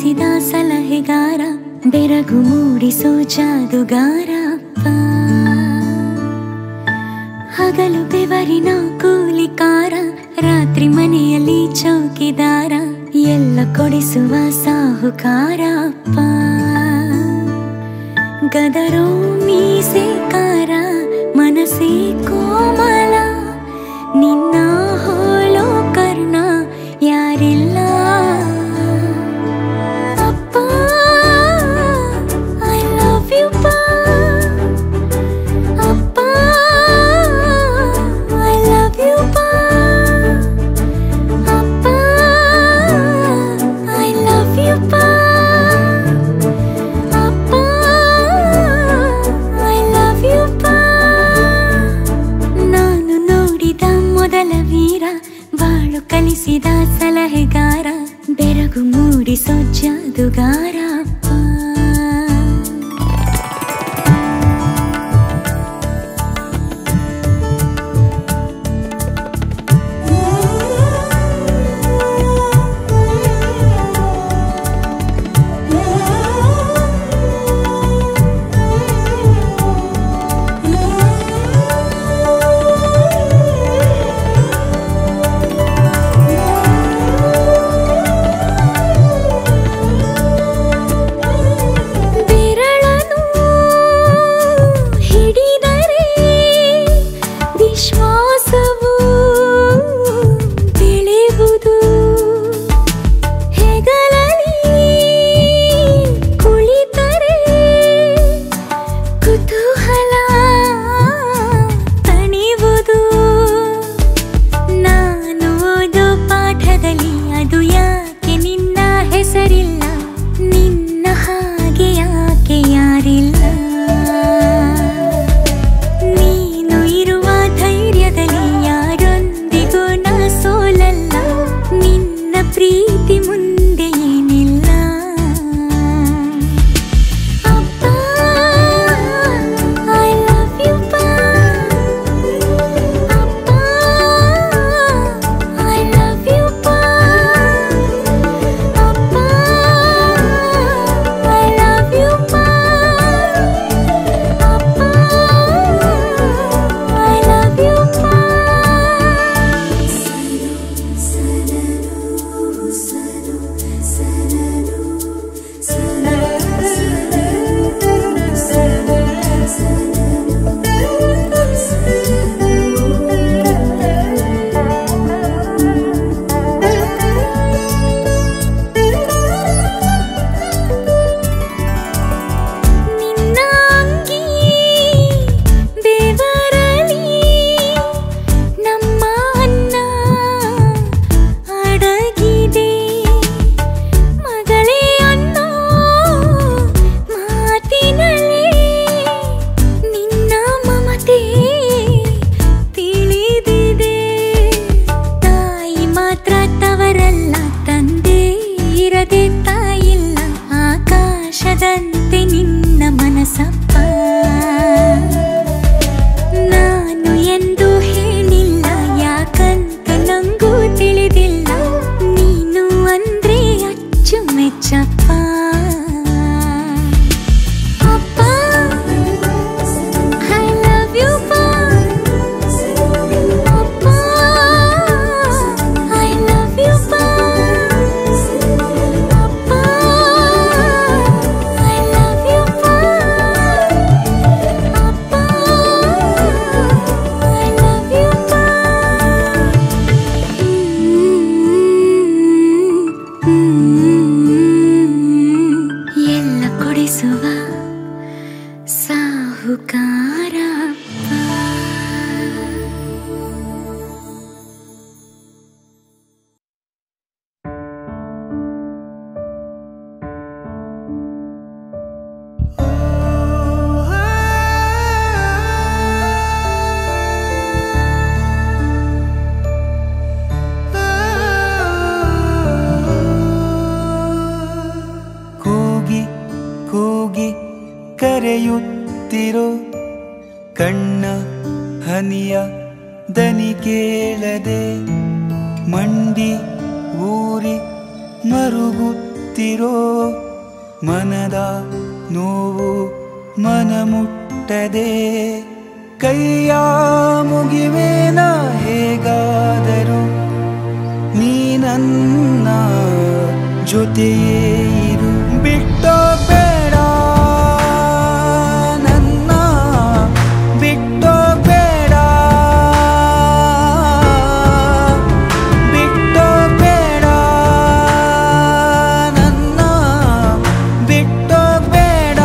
ಕಲಿಸಿದ ಸಲಹೆಗಾರ ಬೆರಗು ಮೂಡಿಸೋ ಜಾದುಗಾರ ಅಪ್ಪ ಹಗಲು ಬೆವರಿನ ಕೂಲಿಕಾರ ರಾತ್ರಿ ಮನೆಯಲ್ಲಿ ಚೌಕಿದಾರ ಎಲ್ಲ ಕೊಡಿಸುವ ಸಾಹುಕಾರ ಅಪ್ಪ ಗದರೋ ಮೀಸೆಕಾರ ಮನಸ್ಸೇ ಕೋಮಲ ನಿನ್ನ ಹೋಲೋ ಕರ್ಣ ಯಾರಿಲ್ಲ ಅಪ್ಪ ಐ ಲವ್ ಯು ಪಾ ಅಪ್ಪ ಐ ಲವ್ ಯು ಪಾ ಅಪ್ಪ ಐ ಲವ್ ಯು ಪಾ ಅಪ್ಪ ಐ ಲವ್ ಯು ಪಾ ನಾನು ನೋಡಿದ ಮೊದಲ ವೀರ ಬಾಳು ಕಲಿಸಿದ ಸಲಹೆಗಾರ ಬೆರಗು ಮೂಡಿಸೋ ಜಾದುಗಾರ ಅಪ್ಪ ಬೆರಳನು ಹಿಡಿದರೆ ವಿಶ್ವಾಸವು ಬೆಳೆಯುವುದು ಹೆಗಲಲ್ಲಿ ಕುಳಿತರೆ ಕುತೂಹಲ ತಣಿವುದು ನಾನು ಓದೋ ಪಾಠದಲ್ಲಿ ಅದು ಯಾಕೆ ನಿನ್ನ ಹೆಸರಿಲ್ಲ ನಿನ್ನ ಹಾಗೆ ಯಾಕೆ ಯಾರಿಲ್ಲ ನೀನು ಇರುವ ಧೈರ್ಯದಲ್ಲಿ ಯಾರೊಂದಿಗೂ ನಾ ಸೋಲಲ್ಲ ನಿನ್ನ ಪ್ರೀತಿ ಮುಂದೆ ಏನಿಲ್ಲ ಅಪ್ಪ ಐ ಲವ್ ಯು ಪಾ ಅಪ್ಪ ಐ ಲವ್ ಯು ಪಾ ಅಪ್ಪ ಐ ಲವ್ ಯು ಪಾ ಅಪ್ಪ ಐ ಲವ್ ಯು ಪಾ ನಿನ್ನ ಅಂಗಿ ಬೆವರಲಿ ನಮ್ಮ ಅನ್ನ ಅಡಗಿದೆ ಮಗಳೇ ಅನ್ನೋ ಮಾತಿನಲ್ಲಿ ನಿನ್ನ ಮಮತೆ ತಿಳಿದಿದೆ ತಾಯಿ ಮಾತ್ರ ತವರಲ್ಲ ತಂದೆ ಇರದೆ ತಾಯಿಲ್ಲ ಆಕಾಶದಂತೆ ನಿನ್ನ ಮನಸಪ್ಪ ನಾನು ಎಂದು ಹೇಳಿಲ್ಲ ಯಾಕಂತ ನಂಗೂ ತಿಳಿದಿಲ್ಲ ನೀನು ಅಂದ್ರೆ ಅಚ್ಚುಮೆಚ್ಚಪ್ಪ ಅಪ್ಪ ಐ ಲವ್ ಯು ಪಾ ಅಪ್ಪ ಐ ಲವ್ ಯು ಪಾ ಅಪ್ಪ ಐ ಲವ್ ಯು ಪಾ ಅಪ್ಪ ಐ ಲವ್ ಯು ಪಾ ಎಲ್ಲ ಕೊಡಿಸುವ ಸಾಹುಕಾರ ಕೂಗಿ ಕೂಗಿ ಕರೆಯುತ್ತಿರೋ ಕಣ್ಣ ಹನಿಯ ದನಿ ಕೇಳದೆ ಮಂಡಿ ಊರಿ ಮರುಗುತ್ತಿರೋ ಕರೆಯುತ್ತಿರೋ ಮನದ ನೋವು ಮನ ಮುಟ್ಟದೆ ಕೈಯ ಮುಗಿವೇನ ಹೇಗಾದರೂ ನೀ ನನ್ನ ಜೊತೆಯೇ ಇರು ಬಿಟ್ಟೋ ಬೇಡ ನನ್ನ ಬಿಟ್ಟೋ ಬೇಡ ಬಿಟ್ಟೋ ಬೇಡ ನನ್ನ ಬಿಟ್ಟೋ ಬೇಡ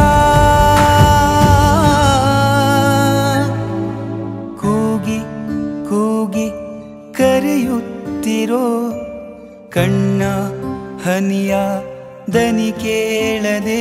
ಕೂಗಿ ಕೂಗಿ ಕರೆಯುತ್ತಿರೋ ಕಣ್ಣ ಹನಿಯ ದನಿ ಕೇಳದೆ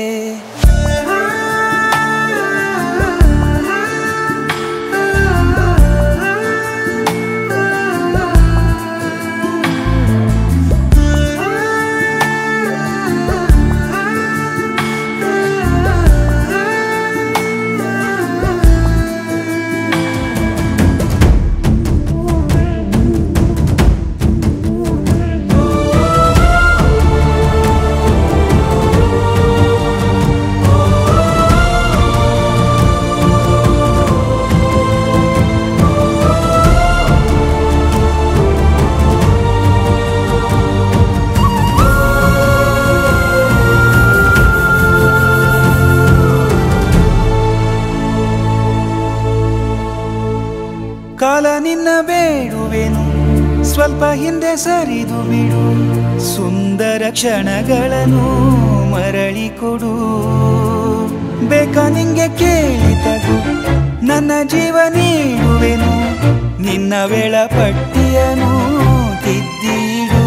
ಕಾಲ ನಿನ್ನ ಬೇಡುವೆನು ಸ್ವಲ್ಪ ಹಿಂದೆ ಸರಿದು ಬಿಡು ಸುಂದರ ಕ್ಷಣಗಳನ್ನು ಮರಳಿ ಕೊಡು ಬೇಕ ನಿಂಗೆ ಕೇಳಿತದು ನನ್ನ ಜೀವ ನೀಡುವೆನು ನಿನ್ನ ವೇಳಪಟ್ಟಿಯನು ತಿದ್ದಿಡು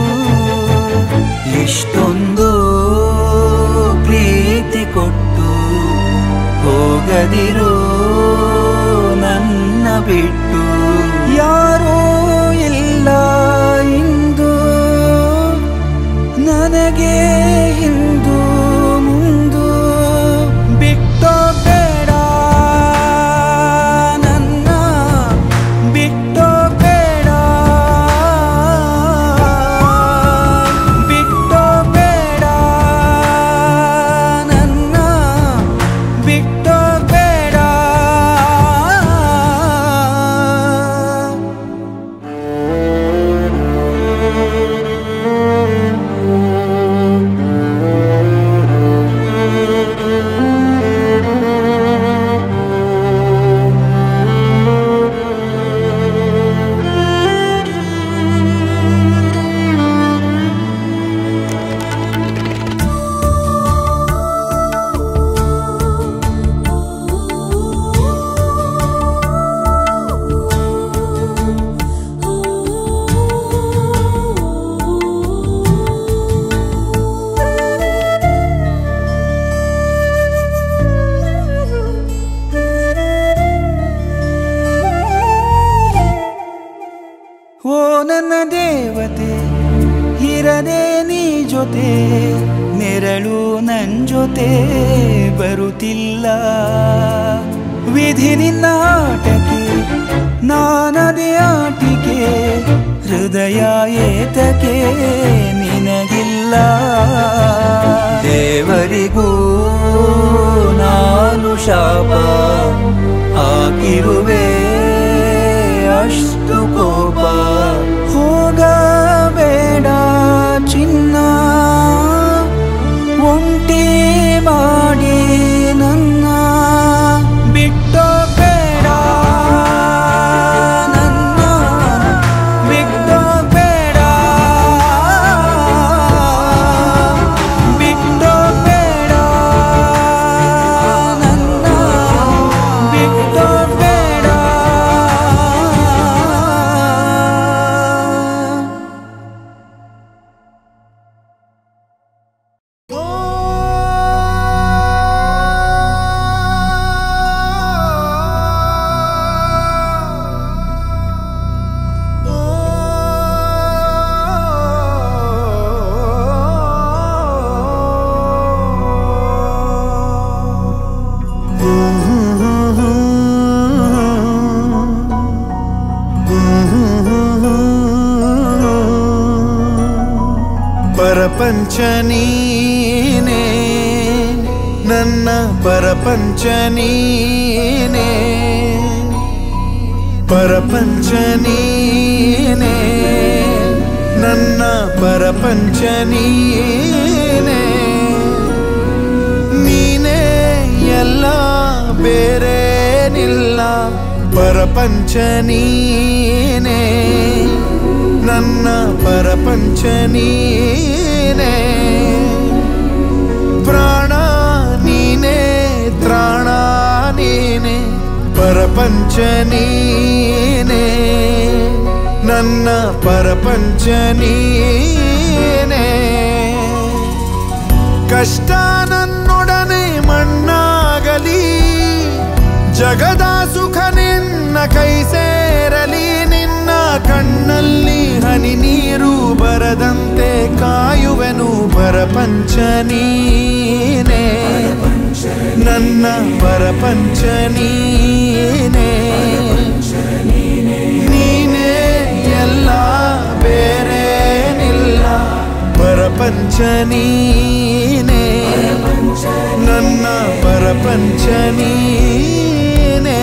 ಇಷ್ಟೊಂದು ಪ್ರೀತಿ ಕೊಟ್ಟು ಹೋಗದಿರು ನನ್ನ ಬಿಟ್ಟು ಯಾರೂ ಇಲ್ಲ ಇಂದು ನನಗೆ ಹಿಂದು ಮುಂದು ಬಿಟ್ಟೋ ಬೇಡ ನನ್ನ ಬಿಟ್ಟೋ ಬೇಡ ಬಿಟ್ಟೋ ಬೇಡ ನನ್ನ ಬಿಟ್ಟೋ ಬೇಡ ಓ ನನ್ನ ದೇವತೆ ಇರದೆ ನೀ ಜೊತೆ ನೆರಳು ನನ್ ಜೊತೆ ಬರುತ್ತಿಲ್ಲ ವಿಧಿ ನಿನ್ನ ಆಟಕ್ಕೆ ನಾನದೇ ಆಟಿಕೆ ಹೃದಯ ಏತಕ್ಕೆ ನಿನಗಿಲ್ಲ ದೇವರಿಗೂ ನಾನು ಶಾಪ ಹಾಕಿರುವೆ ಅಷ್ಟು ಕೋಪ ಹೋಗಬೇಡ ಚಿನ್ನ ಒಂಟಿ ಮಾಡಿ ನನ್ನ ಬಿಟ್ಟೋ ಬೇಡ ನನ್ನ ಬಿಟ್ಟೋ ಬೇಡ ಬಿಟ್ಟೋ ಬೇಡ ನನ್ನ ಬಿಟ್ಟೋ ಬೇಡ ನೀನೇ ನನ್ನ ಪರಪಂಚ ನೀನೇ ಪರಪಂಚ ನೀನೇ ನನ್ನ ಪರಪಂಚ ನೀನೇ ನೀನೇ ಎಲ್ಲ ಬೇರೇನಿಲ್ಲ ಪರಪಂಚ ನೀನೇ ನನ್ನ ಪರಪಂಚ ನೀನೇ ಪ್ರಾಣ ನೀನೇ ತ್ರಾಣ ನೀನೇ ಪರಪಂಚ ನೀನೇ ನನ್ನ ಪರಪಂಚ ನೀನೇ ಕಷ್ಟ ನನ್ನೊಡನೆ ಮಣ್ಣಾಗಲಿ ಜಗದ ಸುಖ ನಿನ್ನ ಕೈ ಸೇರಲಿ ನಿನ್ನ ಕಣ್ಣಲ್ಲಿ ಹನಿ ನೀರು ಬರದಂತೆ ಕಾಯುವೆನು ಪರಪಂಚ ನೀನೇ ನನ್ನ ಪರಪಂಚ ನೀನೇ ನೀನೇ ಎಲ್ಲ ಬೇರೇನಿಲ್ಲ ಪರಪಂಚ ನೀನೇ ನನ್ನ ಪರಪಂಚ ನೀನೇ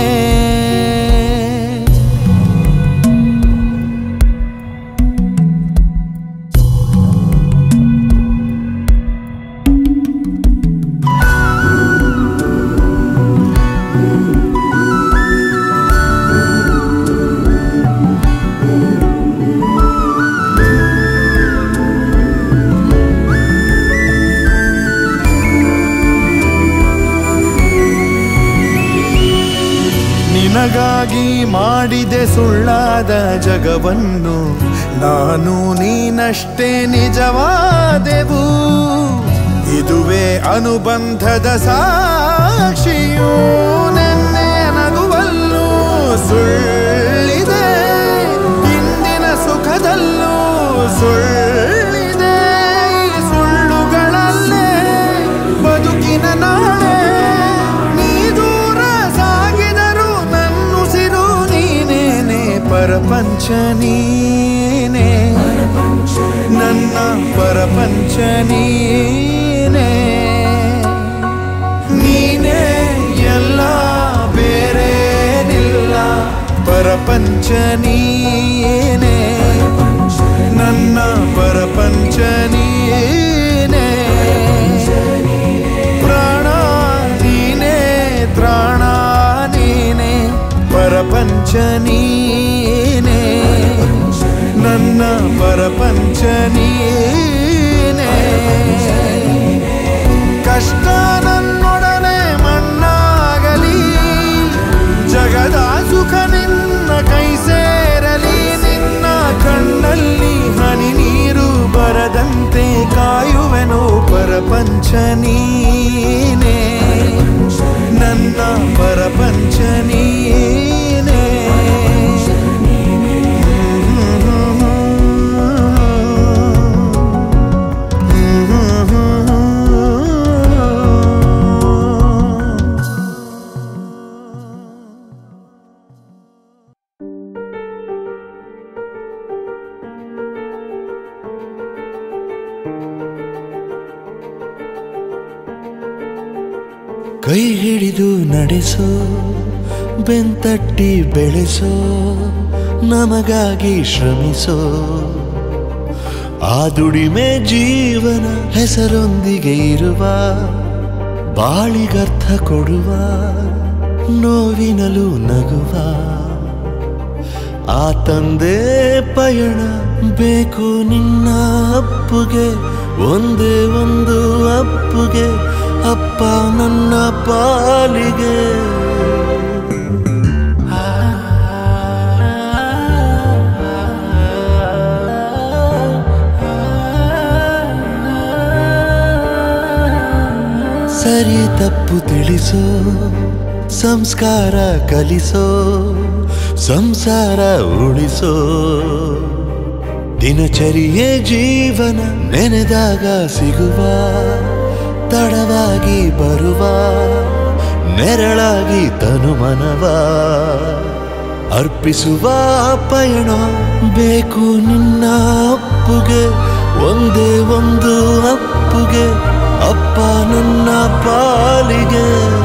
ನಿನಗಾಗಿ ಮಾಡಿದೆ ಸುಳ್ಳಾದ ಜಗವನ್ನು ನಾನು ನೀನಷ್ಟೇ ನಿಜವಾದೆವು ಇದುವೇ ಅನುಬಂಧದ ಸಾಕ್ಷಿಯೂ ನೆನ್ನೆ ನಗುವಲ್ಲೂ ಸುಳ್ಳಿದೆ ಇಂದಿನ ಸುಖದಲ್ಲೂ ಸುಳ್ಳಿದೆ ಈ ಸುಳ್ಳುಗಳಲ್ಲೇ ಬದುಕಿನ ನಾಳೆ ನೀ ದೂರ ಸಾಗಿದರು ನನ್ನುಸಿರು ನೀನೇನೆ ಪರಪಂಚ ನೀನೇ ನನ್ನ ಪರಪಂಚ ನೀನೇ ನೀನೇ ಎಲ್ಲ ಬೇರೇನಿಲ್ಲ ಪರಪಂಚ ನೀನೇ ನನ್ನ ಪರಪಂಚ ನೀನೇ ಪ್ರಾಣ ನೀನೇ ತ್ರಾಣ ನೀನೇ ಪರಪಂಚ ನೀನೇ ನನ್ನ ಪರಪಂಚ ನೀನೇ ಕಷ್ಟ ನನ್ನೊಡನೆ ಮಣ್ಣಾಗಲಿ ಜಗದ ಸುಖ ನಿನ್ನ ಕೈ ಸೇರಲಿ ನಿನ್ನ ಕಣ್ಣಲ್ಲಿ ಹನಿ ನೀರು ಬರದಂತೆ ಕಾಯುವೆನು ಪರಪಂಚ ನೀನೇ ನನ್ನ ಪರಪಂಚ ನೀನೇ ಕೈ ಹಿಡಿದು ನಡೆಸೋ ಬೆಂತಟ್ಟಿ ಬೆಳೆಸೋ ನಮಗಾಗಿ ಶ್ರಮಿಸೋ ಆ ದುಡಿಮೆ ಜೀವನ ಹೆಸರೊಂದಿಗೆ ಇರುವ ಬಾಳಿಗರ್ಥ ಕೊಡುವ ನೋವಿನಲು ನಗುವ ಆ ತಂದೆ ಪಯಣ ಬೇಕು ನಿನ್ನ ಅಪ್ಪುಗೆ ಒಂದೇ ಒಂದು ಅಪ್ಪುಗೆ ಅಪ್ಪ ನನ್ನ ಪಾಲಿಗೆ ಸರಿ ತಪ್ಪು ತಿಳಿಸೋ ಸಂಸ್ಕಾರ ಕಲಿಸೋ ಸಂಸಾರ ಉಳಿಸೋ ದಿನಚರಿಯೇ ಜೀವನ ನೆನೆದಾಗ ಸಿಗುವ ತಡವಾಗಿ ಬರುವ ನೆರಳಾಗಿ ತನುಮನವ ಅರ್ಪಿಸುವ ಪಯಣ ಬೇಕು ನಿನ್ನ ಅಪ್ಪುಗೆ ಒಂದೇ ಒಂದು ಅಪ್ಪು ಅಪ್ಪುಗೆ ಅಪ್ಪ ನನ್ನ ಪಾಲಿಗೆ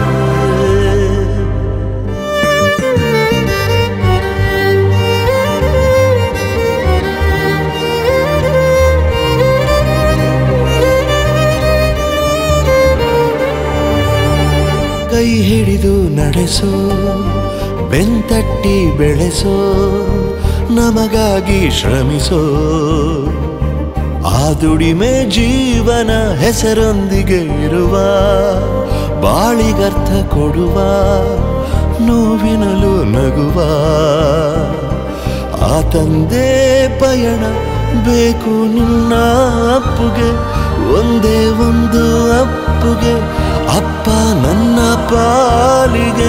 ಕೈ ಹಿಡಿದು ನಡೆಸೋ ಬೆಂತಟ್ಟಿ ಬೆಳೆಸೋ ನಮಗಾಗಿ ಶ್ರಮಿಸೋ ಆ ದುಡಿಮೆ ಜೀವನ ಹೆಸರೊಂದಿಗೆ ಇರುವ ಬಾಳಿಗರ್ಥ ಕೊಡುವ ನೋವಿನಲು ನಗುವ ಆ ತಂದೆ ಪಯಣ ಬೇಕು ನಿನ್ನ ಅಪ್ಪುಗೆ ಒಂದೇ ಒಂದು ಅಪ್ಪುಗೆ ಅಪ್ಪ ನನ್ನ ಪಾಲಿಗೆ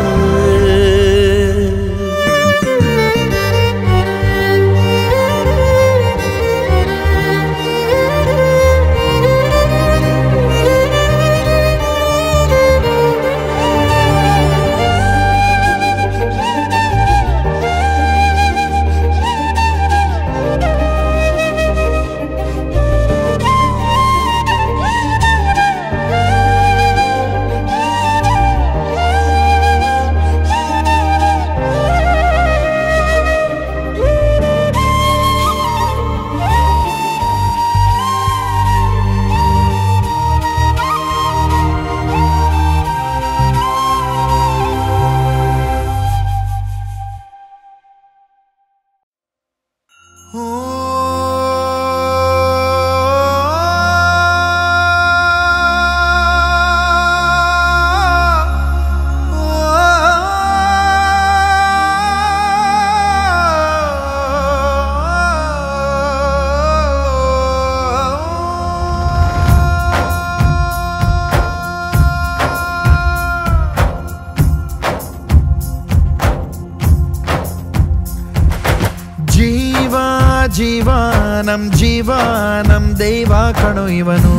ಜೀವ ಜೀವ ನಮ್ ಜೀವ ನಮ್ ದೈವ ಕಣು ಇವನು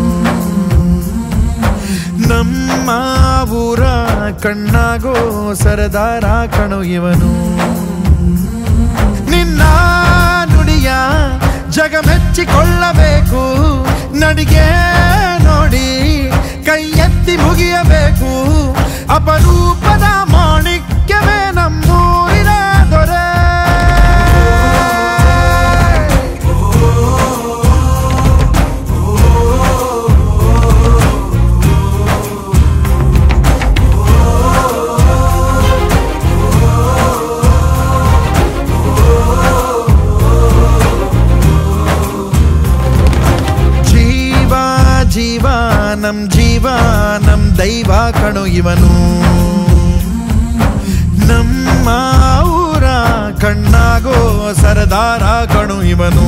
ನಮ್ಮ ಊರ ಕಣ್ಣಾಗೋ ಸರದಾರ ಕಣು ಇವನು ನಿನ್ನ ನುಡಿಯ ಜಗ ಮೆಚ್ಚಿಕೊಳ್ಳಬೇಕು ನಡಿಗೆ ನೋಡಿ ಕೈ ಎತ್ತಿ ಮುಗಿಯಬೇಕು ಅಪರೂಪದ ಮಾಣಿಕ್ಯವೇ ನಮ್ಮೂರಿನ ದೊರೆ ಜೀವ ಜೀವ ನಮ್ ಜೀವ ನಮ್ ದೈವ ಕಣು ಇವನು ನಮ್ಮ ಊರ ಕಣ್ಣಾಗೋ ಸರದಾರ ಕಣು ಇವನು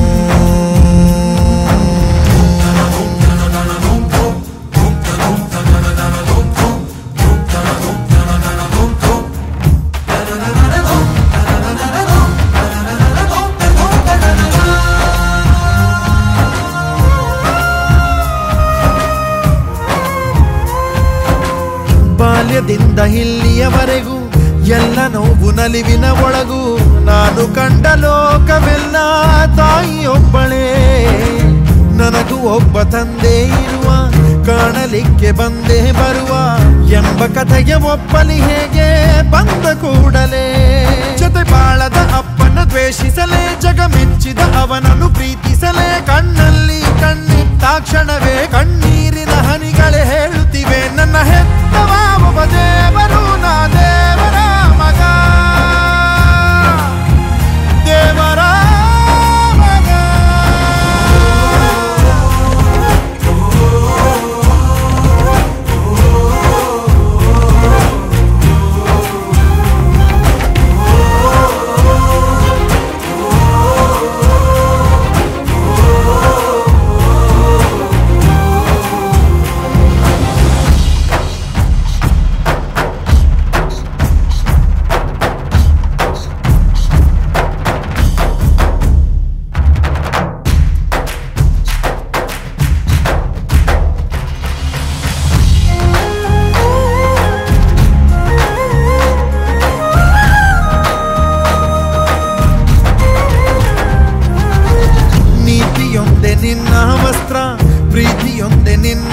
ಬಾಲ್ಯದಿಂದ ಇಲ್ಲಿಯವರೆಗೂ ಎಲ್ಲ ನೋವು ನಲಿವಿನ ಒಳಗೂ ನಾನು ಕಂಡ ಲೋಕವೆಲ್ಲ ತಾಯಿಯೊಬ್ಬಳೇ ನನಗೂ ಒಬ್ಬ ತಂದೆ ಇರುವ ಕಾಣಲಿಕ್ಕೆ ಬಂದೇ ಬರುವ ಎಂಬ ಕಥೆಯ ಒಪ್ಪಲಿ ಹೇಗೆ ಬಂದ ಕೂಡಲೇ ಜೊತೆ ಬಾಳದ ಅಪ್ಪನ ದ್ವೇಷಿಸಲೇ ಜಗ ಮೆಚ್ಚಿದ ಅವನನ್ನು ಪ್ರೀತಿಸಲೇ ಕಣ್ಣಲ್ಲಿ ಕಣ್ಣಿಟ್ಟಾಕ್ಷಣವೇ ಕಣ್ಣೀರಿನ ಹನಿಗಳೇ ಹೇಳುತ್ತಿವೆ ನನ್ನ ಹೆತ್ತವ ಒಬ್ಬ ದೇವರು ನಾ ದೇವರ ಮಗ ದೇವರ ಮಗ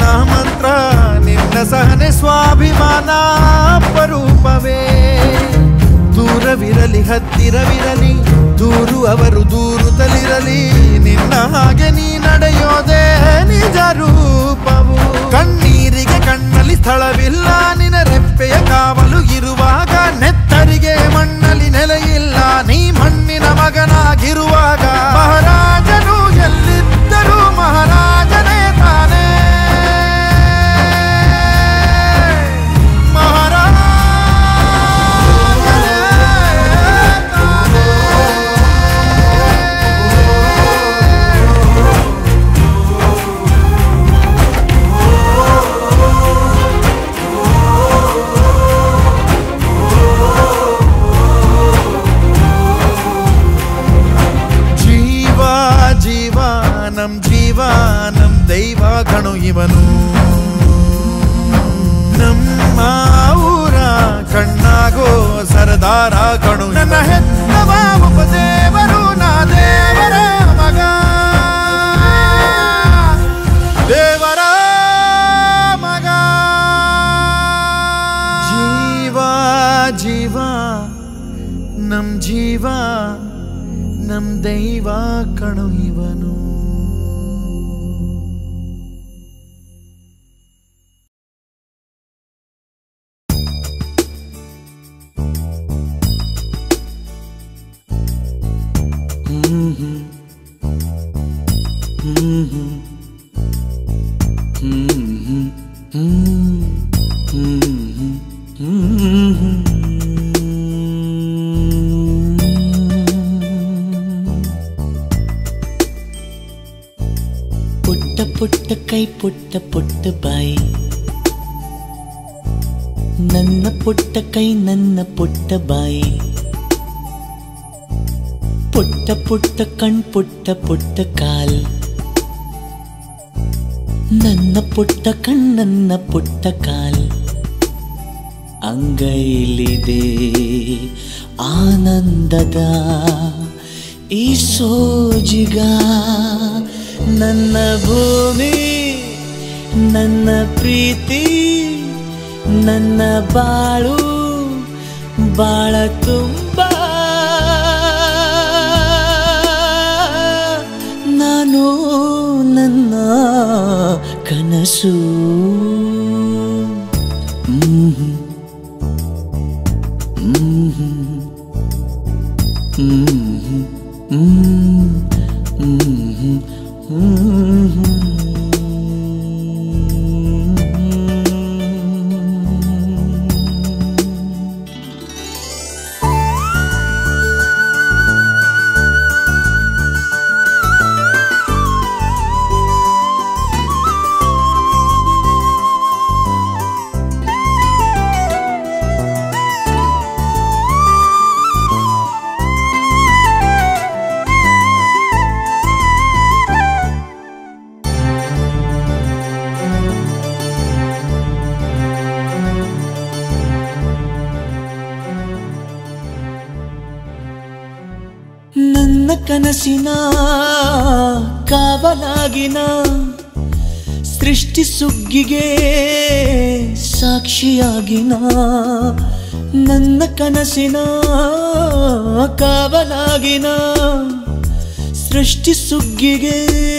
ನಿನ್ನ ಮಂತ್ರ ನಿನ್ನ ಸಹನೆ ಸ್ವಾಭಿಮಾನ ಅಪರೂಪವೇ ದೂರವಿರಲಿ ಹತ್ತಿರವಿರಲಿ ದೂರು ಅವರು ದೂರುತ್ತಲಿರಲಿ ನಿನ್ನ ಹಾಗೆ ನೀ ನಡೆಯೋದೇ ನಿಜ ರೂಪವು ಕಣ್ಣೀರಿಗೆ ಕಣ್ಣಲ್ಲಿ ಸ್ಥಳವಿಲ್ಲ ನಿನ ರೆಪ್ಪೆಯ ಕಾವಲು ಇರುವಾಗ ನೆತ್ತರಿಗೆ ಮಣ್ಣಲ್ಲಿ ನೆಲೆಯಿಲ್ಲ ನೀ ಮಣ್ಣಿನ ಮಗನಾಗಿರುವಾಗ ಮಹಾರಾಜನು ಎಲ್ಲಿದ್ದರೂ ಮಹಾರಾಜನೇ ತಾನೇ ಜೀವ ಜೀವ ನಮ್ ಜೀವ ನಮ್ ದೈವ ಕಣು ಇವನು ನಮ್ಮ ಊರ ಕಣ್ಣಾಗೋ ಸರದಾರ ಕಣು ನನ್ನ ಹೆತ್ತವ ಉಪದೇವರು ನಾ ದೇವರ ಮಗ ದೇವರ ಮಗ ಜೀವ ಜೀವ ನಮ್ ಜೀವ ನಮ್ ದೈವ ಕಣು ಇವನು ಪುಟ್ಟ ಪುಟ್ಟ ಕೈ ಪುಟ್ಟ ಪುಟ್ಟ ಬಾಯಿ ನನ್ನ ಪುಟ್ಟ ಕೈ ನನ್ನ ಪುಟ್ಟ ಬಾಯಿ ಪುಟ್ಟ ಪುಟ್ಟ ಕಣ್ ಪುಟ್ಟ ಪುಟ್ಟ ಕಾಲ್ ನನ್ನ ಪುಟ್ಟ ಕಣ್ ನನ್ನ ಪುಟ್ಟ ಕಾಲ್ ಅಂಗೈಲಿದೆ ಆನಂದದ ಈ ಸೋಜಿಗ ನನ್ನ ಭೂಮಿ ನನ್ನ ಪ್ರೀತಿ ನನ್ನ ಬಾಳು ಬಾಳ ತುಂಬ ನಾನು ನನ್ನ ಕನಸು ಹ್ಮ್ ನನ್ನ ಕನಸಿನ ಕಾವಲಾಗಿನ ಸೃಷ್ಟಿ ಸುಗ್ಗಿಗೆ ಸಾಕ್ಷಿಯಾಗಿನ ನನ್ನ ಕನಸಿನ ಕಾವಲಾಗಿನ ಸೃಷ್ಟಿ ಸುಗ್ಗಿಗೆ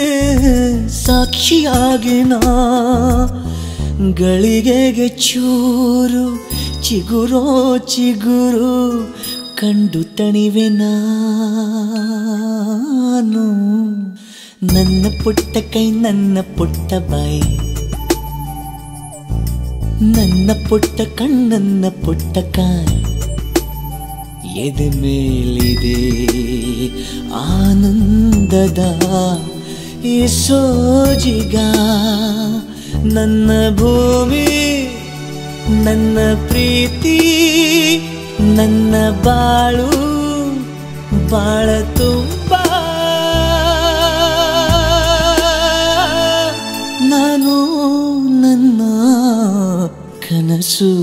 ಸಾಕ್ಷಿಯಾಗಿನ ಗಳಿಗೆಗೆ ಚೂರು ಚಿಗುರೋ ಚಿಗುರು ಕಂಡು ತಣಿವೆ ನಾನು ನನ್ನ ಪುಟ್ಟ ಕೈ ನನ್ನ ಪುಟ್ಟ ಬಾಯಿ ನನ್ನ ಪುಟ್ಟ ಕಣ್ಣನ್ನ ಪುಟ್ಟ ಕಾಯಿ ಎದೆ ಮೇಲಿದೆ ಆನಂದದ ಈ ಸೋಜಿಗ ನನ್ನ ಭೂಮಿ ನನ್ನ ಪ್ರೀತಿ ನನ್ನ ಬಾಳು ಬಾಳ ತುಂಬ ನಾನು ನನ್ನ ಕನಸು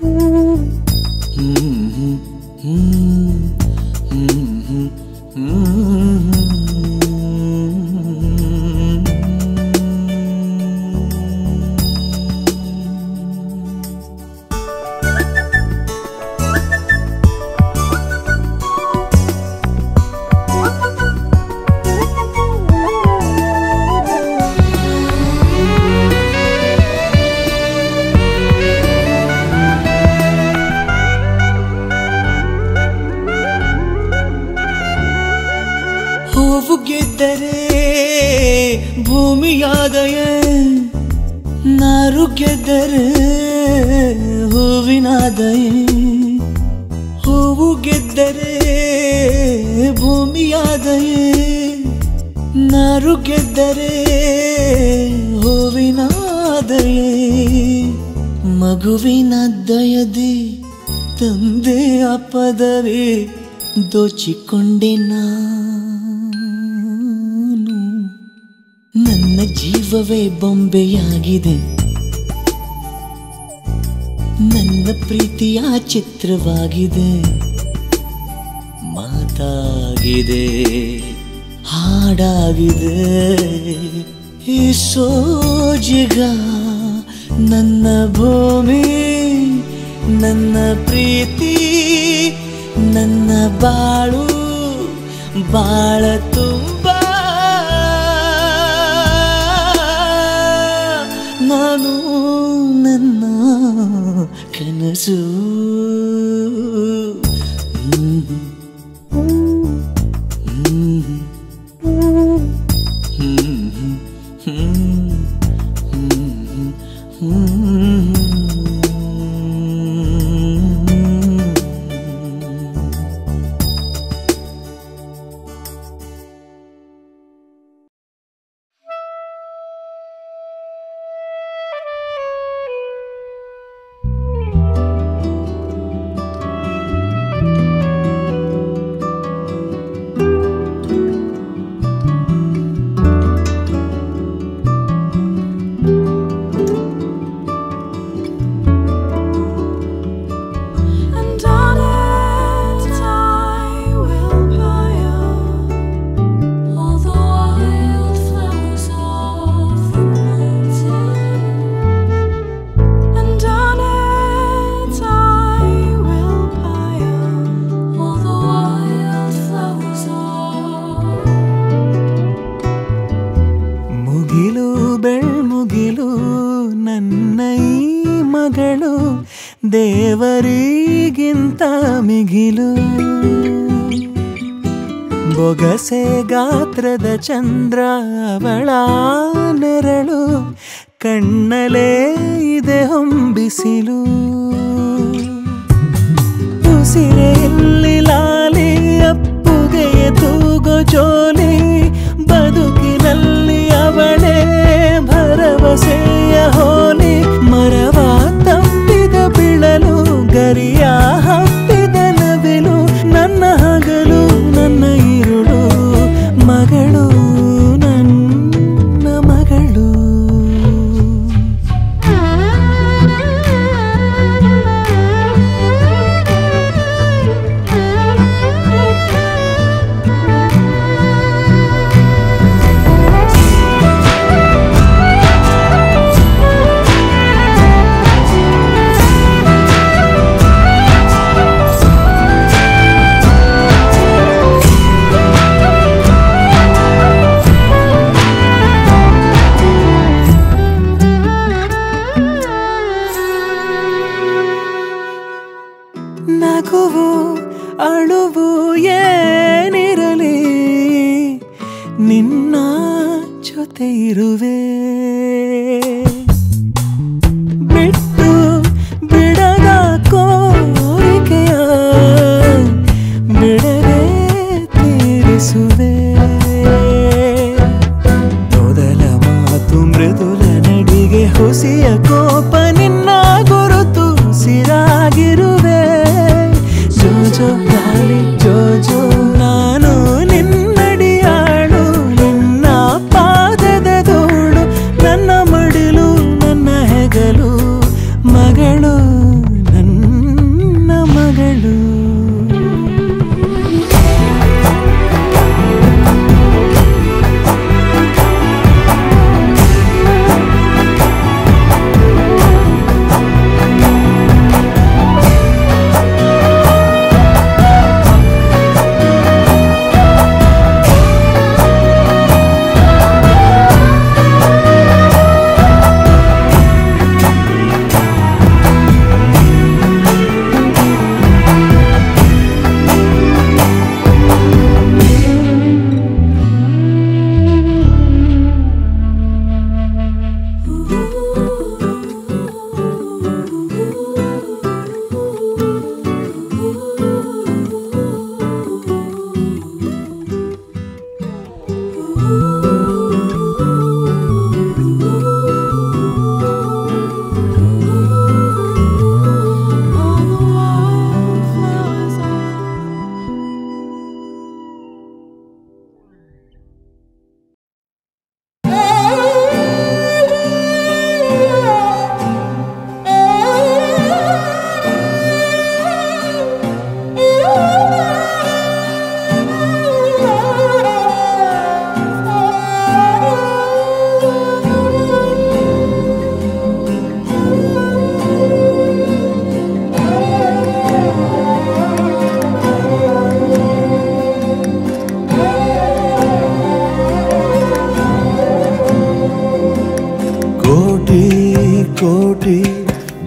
ಹ್ಮ್ ಹೂವು ಗೆದ್ದರೆ ಭೂಮಿಯಾದಯೇ ನಾರು ಗೆದ್ದರೆ ಹೂವಿನಾದಯೇ ಹೂವು ಗೆದ್ದರೆ ಭೂಮಿಯಾದಯೇ ನಾರು ಗೆದ್ದರೆ ಹೂವಿನಾದಯೇ ಮಗುವಿನ ದಯದಿ ತಂದೆ ಅಪದವೇ ದೋಚಿಕೊಂಡೆ ನಾನು ನನ್ನ ಜೀವವೇ ಬೊಂಬೆಯಾಗಿದೆ ನನ್ನ ಪ್ರೀತಿಯ ಚಿತ್ರವಾಗಿದೆ ಮಾತಾಗಿದೆ ಹಾಡಾಗಿದೆ ಈ ಸೋಜಿಗ ನನ್ನ ಭೂಮಿ ನನ್ನ ಪ್ರೀತಿ ನನ್ನ ಬಾಳು ಬಾಳ ತುಂಬ ನಾನು ನನ್ನ ಕನಸು ಹ್ಮ್. ಹ್ಮ್. And on it I will pile all the wild flowers of the mountain. And on it I will pile all the wild flowers of ಮುಗಿಲು ಬೆಳ್ಮುಗಿಲು ನನ್ನ ಈ ಮಗಳು ದೇವರಿಗಿಂತ ಮಿಗಿಲು ಬೊಗಸೆ ಗಾತ್ರದ ಚಂದ್ರ ಅವಳ ನೆರಳು ಕಣ್ಣಲೇ ಇದೆ ಹೊಂಬಿಸಿಲು ಉಸಿರೆಯಲ್ಲಿ ಲಾಲಿ ಅಪ್ಪುಗೆಯ ತೂಗೋ ಜೋಲಿ ಬದುಕಿನಲ್ಲಿ ಅವಳೇ ಭರವಸೆಯ ಹೋಲಿ ಮರವ ತಪ್ಪಿದ ಬಿಳಲು ಗರಿಯ ಹಬ್ಬಿದ ನವಿಲು ನನ್ನ ಹಗಲು ನನ್ನ ಇರುಳು ಮಗಳು ನನ್ನ ಮಗಳು ನಗುವು ಅಳುವು ಏನಿರಲಿ ನಿನ್ನ ಜೊತೆ ಇರುವೆ ಬಿಟ್ಟು ಬಿಡದ ಕೋರಿಕೆಯ ಬಿಡದೆ ತೀರಿಸುವೆ ಮೊದಲ ಮಾತು ಮೃದುಲ ನಡಿಗೆ ಹುಸಿಯ ಕೋಪ ನಿನ್ನ ಗುರುತು ಸಿರಾಗಿರುವೆ ಜೋಜೋ ಗಾಳಿ ಜೋಜೋ ನಾನು ನಿನ್ನಡಿಯಾಳು ನಿನ್ನ ಪಾದದ ಧೂಳು ನನ್ನ ಮಡಿಲು ನನ್ನ ಹೆಗಲು ಮಗಳು ನನ್ನ ಮಗಳು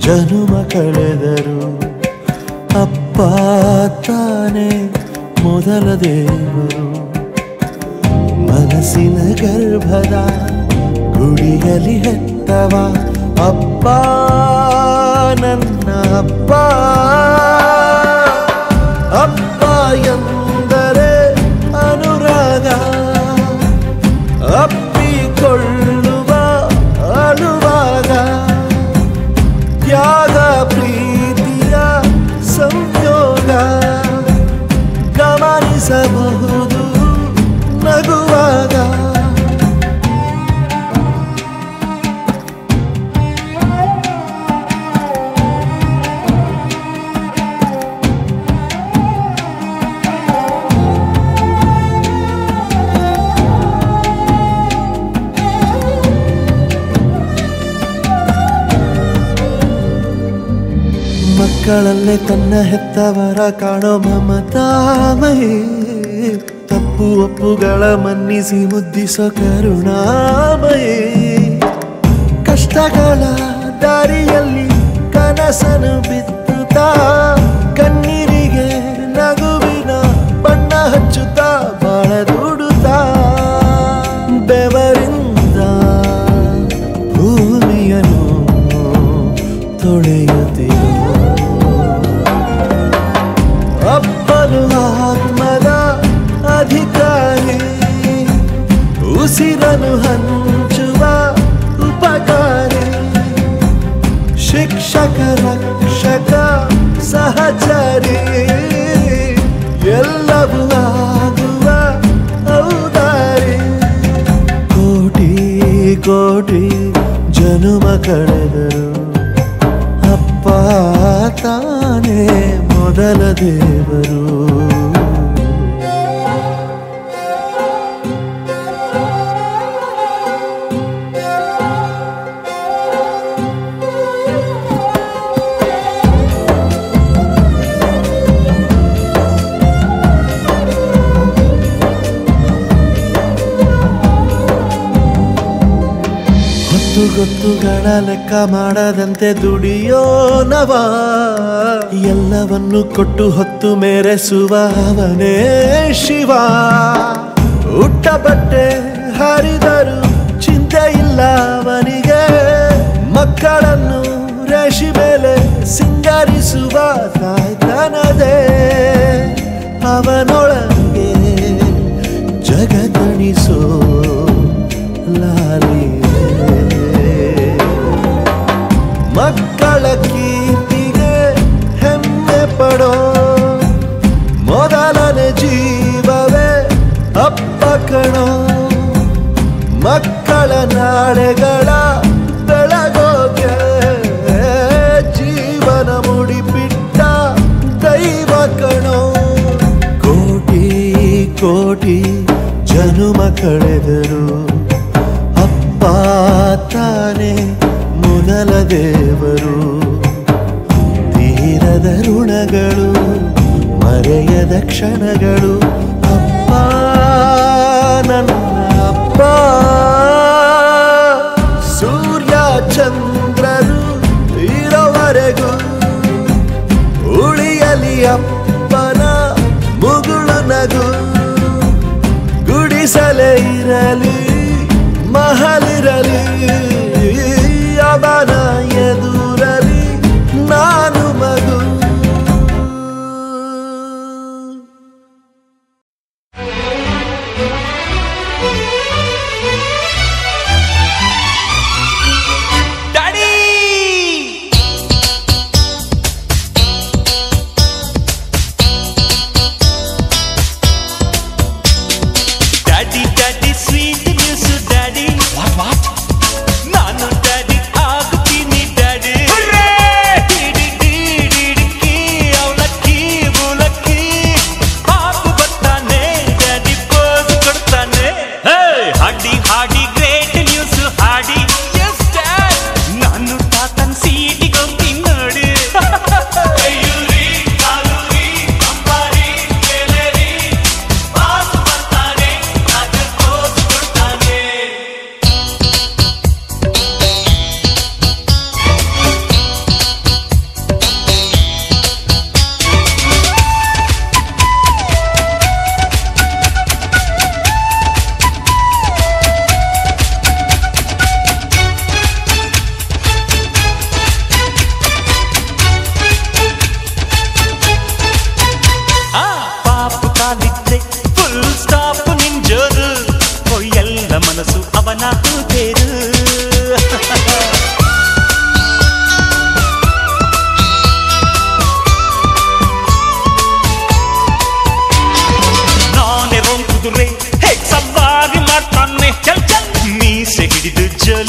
ಜನುಮ ಕಳೆದರು ಅಪ್ಪ ತಾನೇ ಮೊದಲ ದೇವರು ಮನಸ್ಸಿನ ಗರ್ಭದ ಗುಡಿಯಲ್ಲಿ ಹೆತ್ತವ ಅಪ್ಪ ನನ್ನ ಅಪ್ಪ ಅಪ್ಪ ಎಂದರೆ ಅನುರಾಗ ಅಪ್ಪಿಕೊಳ್ಳುವ ಅಳುವಾಗ ತ್ಯಾಗ ಪ್ರೀತಿಯ ಸಂಯೋಗ ಗಮನಿಸಬಹುದು ನಗುವಾಗ ಮಕ್ಕಳಲ್ಲೇ ತನ್ನ ಹೆತ್ತವರ ಕಾಣೋ ಮಮತಾಮಯೇ ತಪ್ಪು ಒಪ್ಪುಗಳ ಮನ್ನಿಸಿ ಮುದ್ದಿಸೋ ಕರುಣಾಮಯೇ ಕಷ್ಟಗಳ ದಾರಿಯಲ್ಲಿ ಕನಸನು ಬಿತ್ತುತ್ತಾ ಕಣ್ಣೀರಿಗೆ ನಗುವಿನ ಬಣ್ಣ ಹಚ್ಚುತ್ತಾ ಬಾಳ ದುಡುತ್ತಾ ಬೆವರಿಂದ ಭೂಮಿಯನ್ನು ತೊಳೆಯುತ್ತಿರು ಅಪ್ಪನು ಆತ್ಮದ ಅಧಿಕಾರಿ ಉಸಿರನು ಹಂಚುವ ಉಪಕಾರಿ ಶಿಕ್ಷಕ ರಕ್ಷಕ ಸಹಚರಿ ಎಲ್ಲವೂ ಆಗುವ ಔದಾರಿ ಕೋಟಿ ಕೋಟಿ ಜನುಮ ಕಳೆದರು ಅಪ್ಪ ತಾನೇ ಮೊದಲ ದೇವರು ಹೊತ್ತು ಗೊತ್ತುಗಳ ಲೆಕ್ಕ ಮಾಡದಂತೆ ದುಡಿಯೋನವ ಎಲ್ಲವನ್ನು ಕೊಟ್ಟು ಹೊತ್ತು ಮೆರೆಸುವ ಅವನೇ ಶಿವ ಉಟ್ಟ ಬಟ್ಟೆ ಹರಿದರು ಚಿಂತೆ ಇಲ್ಲ ಅವನಿಗೆ ಮಕ್ಕಳನ್ನು ರೇಷಿ ಮೇಲೆ ಸಿಂಗರಿಸುವ ತಾಯ್ತನದೇ ಅವನೊಳಗೆ ಜಗದಣಿಸೋ ಲಾಲಿ ಮಕ್ಕಳ ಕೀರ್ತಿಗೆ ಹೆಮ್ಮೆ ಪಡೋ ಮೊದಲನೇ ಜೀವವೇ ಅಪ್ಪ ಕಣೋ ಮಕ್ಕಳ ನಾಳೆಗಳ ಬೆಳಗೋಗೆ ಜೀವನ ಮುಡಿಪಿಟ್ಟ ದೈವ ಕಣೋ ಕೋಟಿ ಕೋಟಿ ಜನುಮ ಕಳೆದರು ಅಪ್ಪ ತಾನೇ ಮೊದಲ ದೇವರು ತೀರದ ಋಣಗಳು ಮರೆಯದ ಕ್ಷಣಗಳು ಅಪ್ಪ ನನ್ನ ಅಪ್ಪ ಸೂರ್ಯ ಚಂದ್ರರು ಇರೋವರೆಗೂ ಉಳಿಯಲಿ ಅಪ್ಪನ ಮುಗುಳು ನಗು ಗುಡಿಸಲೇ ಇರಲಿ ಮಹಲಿರಲಿ ಅವನ ಎದುರಲಿ ನಾನು ಮಗು daddy daddy sweet news daddy what what ನಾನು ಡ್ಯಾಡಿ ಆಗುತ್ತೀನಿ ಡ್ಯಾಡಿ ಡಿಡಿ ಡಿಡಿಡಿಕ್ಕಿ ಅವಲಕ್ಕಿ ಬುಲಕ್ಕಿ ಪಾಪು ಬರ್ತಾನೆ ಡ್ಯಾಡಿ ಪೋಸ್ ಕೊಡ್ತಾನೆ ಹೇ ಹಾಡಿ ಹಾಡಿ ಗ್ರೇಟ್ ನ್ಯೂಸ್ ಹಾಡಿ ಎಸ್ ಡ್ಯಾಡ್ ನಾನು ತಾತನ್ ಸೀಟಿಗೆ ಹೋಗ್ತೀನಿ ನೋಡಿ ಕೈಯೂರಿ ಕಾಲೂರಿ ಅಂಬಾರಿ ಬೇಲೇರಿ ಪಾಸ್ ಬರ್ತಾನೆ ರಾಜ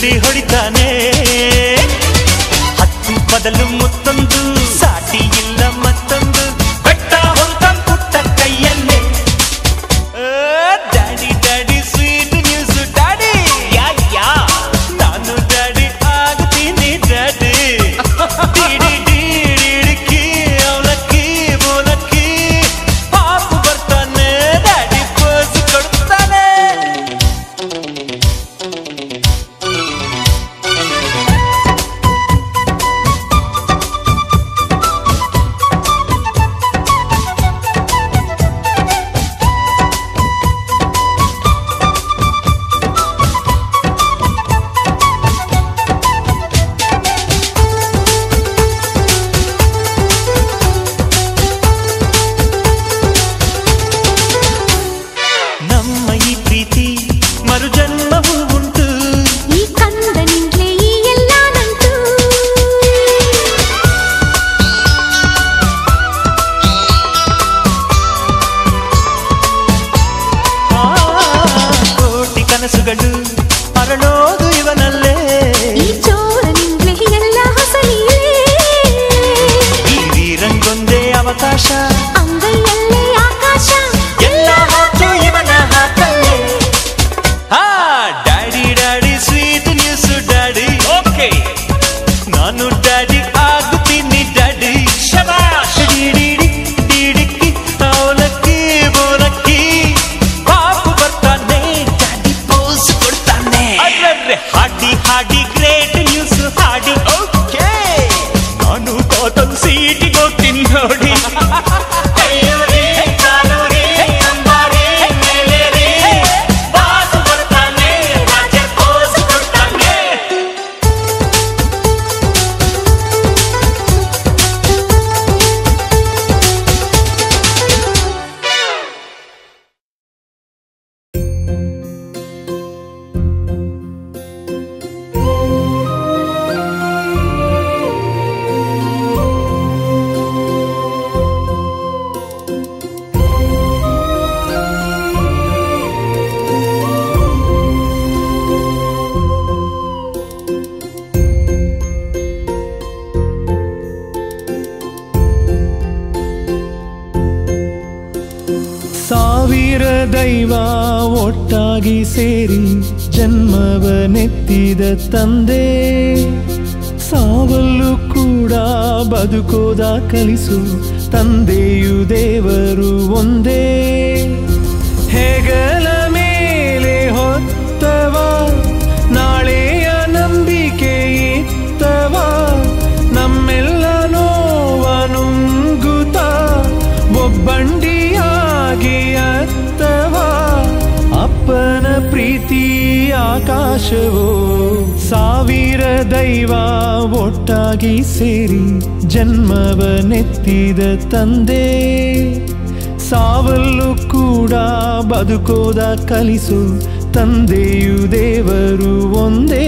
ಚೆಲ್ಲಿ ಹೊಡಿತಾನೆ ಹತ್ತು ಬದಲು ಮುತ್ತೊಂದು ಸಾಟಿ ಇಲ್ಲ ಮತ್ತೊಂದು ಬೆಟ್ಟ ಹೊಂತ ಪುಟ್ಟ ಕೈಯಲ್ಲೇ daddy daddy sweet news daddy ya ya ನಾನು ಡ್ಯಾಡಿ ಆಗ್ತೀನಿ ಡ್ಯಾಡಿ ಡಿಡಿ ಡಿಡಿಡಿಕಿ ಅವಲಕ್ಕಿ ಬೋಲಕ್ಕಿ ಪಾಪು ಬರ್ತಾನೆ ಡ್ಯಾಡಿ ಪೋಸ್ ಕೊಡ್ತಾನೆ ನಮ್ಮ ಈ ಪ್ರೀತಿ ಮರುಜನ್ಮವೂ ಉಂಟು ಈ ಕಂದನಿಂದಲೇ ಈ ಎಲ್ಲ ನಂಟು ಆ, ಕೋಟಿ ಕನಸುಗಳು ಅರಳೋದು ಇವನಲ್ಲೇ ಈ ಚೋರನಿಂದಲೇ ಎಲ್ಲ ಹೊಸ ಲೀಲೆ ಈ ವೀರಂಗೊಂದೇ ಅವಕಾಶ ಅಂಗೈಯಲ್ಲೇ ಆಕಾಶ ಎಲ್ಲ ಹೊತ್ತು ಇವನ ಹಾಕಲ್ಲೇ ಹಾ daddy daddy sweet news daddy okay ನಾನು ಡ್ಯಾಡಿ ಆಗುತ್ತೀನಿ ಡ್ಯಾಡಿ ಶಬಾಷ್ ಡಿಡಿಡಿ ಡಿಡಿಕ್ಕಿ ಅವಲಕ್ಕಿ ಬೋಲಕ್ಕಿ ಪಾಪು ಬರ್ತಾನೆ ಡ್ಯಾಡಿ ಪೋಸ್ ಕೊಡ್ತಾನೆ ಅರ್ರರ್ರೆ ಹಾಡಿ ಹಾಡಿ ಗ್ರೇಟ್ ನ್ಯೂಸ್ ಹಾಡಿ ಓಕೆ ನಾನು ಟೋಟಲ್ ಸೀಟಿಗೆ ಹೋಗ್ತೀನಿ ನೋಡಿ ಕೈಯೂರಿ, ಕಾಲೂರಿ, ಅಂಬಾರಿ, ಮೇಲೇರಿ, ಬಾಸು ಬರ್ತಾನೆ, ರಾಜ ಪೋಸ್ ಕೊಡ್ತಾನೆ. ಸಾವಿರ ದೈವ ಒಟ್ಟಾಗಿ ಸೇರಿ ಜನ್ಮವನೆತ್ತಿದ ತಂದೆ ಸಾವಲ್ಲೂ ಕೂಡ ಬದುಕೋದ ಕಲಿಸು ತಂದೆಯು ದೇವರು ಒಂದೇ ಹೆಗಲ ಮೇಲೆ ಹೊತ್ತವ ನಾಳೆಯ ನಂಬಿಕೆ ಇತ್ತವ ನಮ್ಮೆಲ್ಲ ನೋವ ನುಂಗುತ್ತ ಒಬ್ಬಂಡಿಯಾಗಿ ಅತ್ತವ ಅಪ್ಪನ ಪ್ರೀತಿ ಆಕಾಶವೋ ಸಾವಿರ ದೈವ ಒಟ್ಟಾಗಿ ಸೇರಿ ಜನ್ಮವನೆತ್ತಿದ ತಂದೆ ಸಾವಲ್ಲೂ ಕೂಡ ಬದುಕೋದ ಕಲಿಸು ತಂದೆಯು ದೇವರು ಒಂದೇ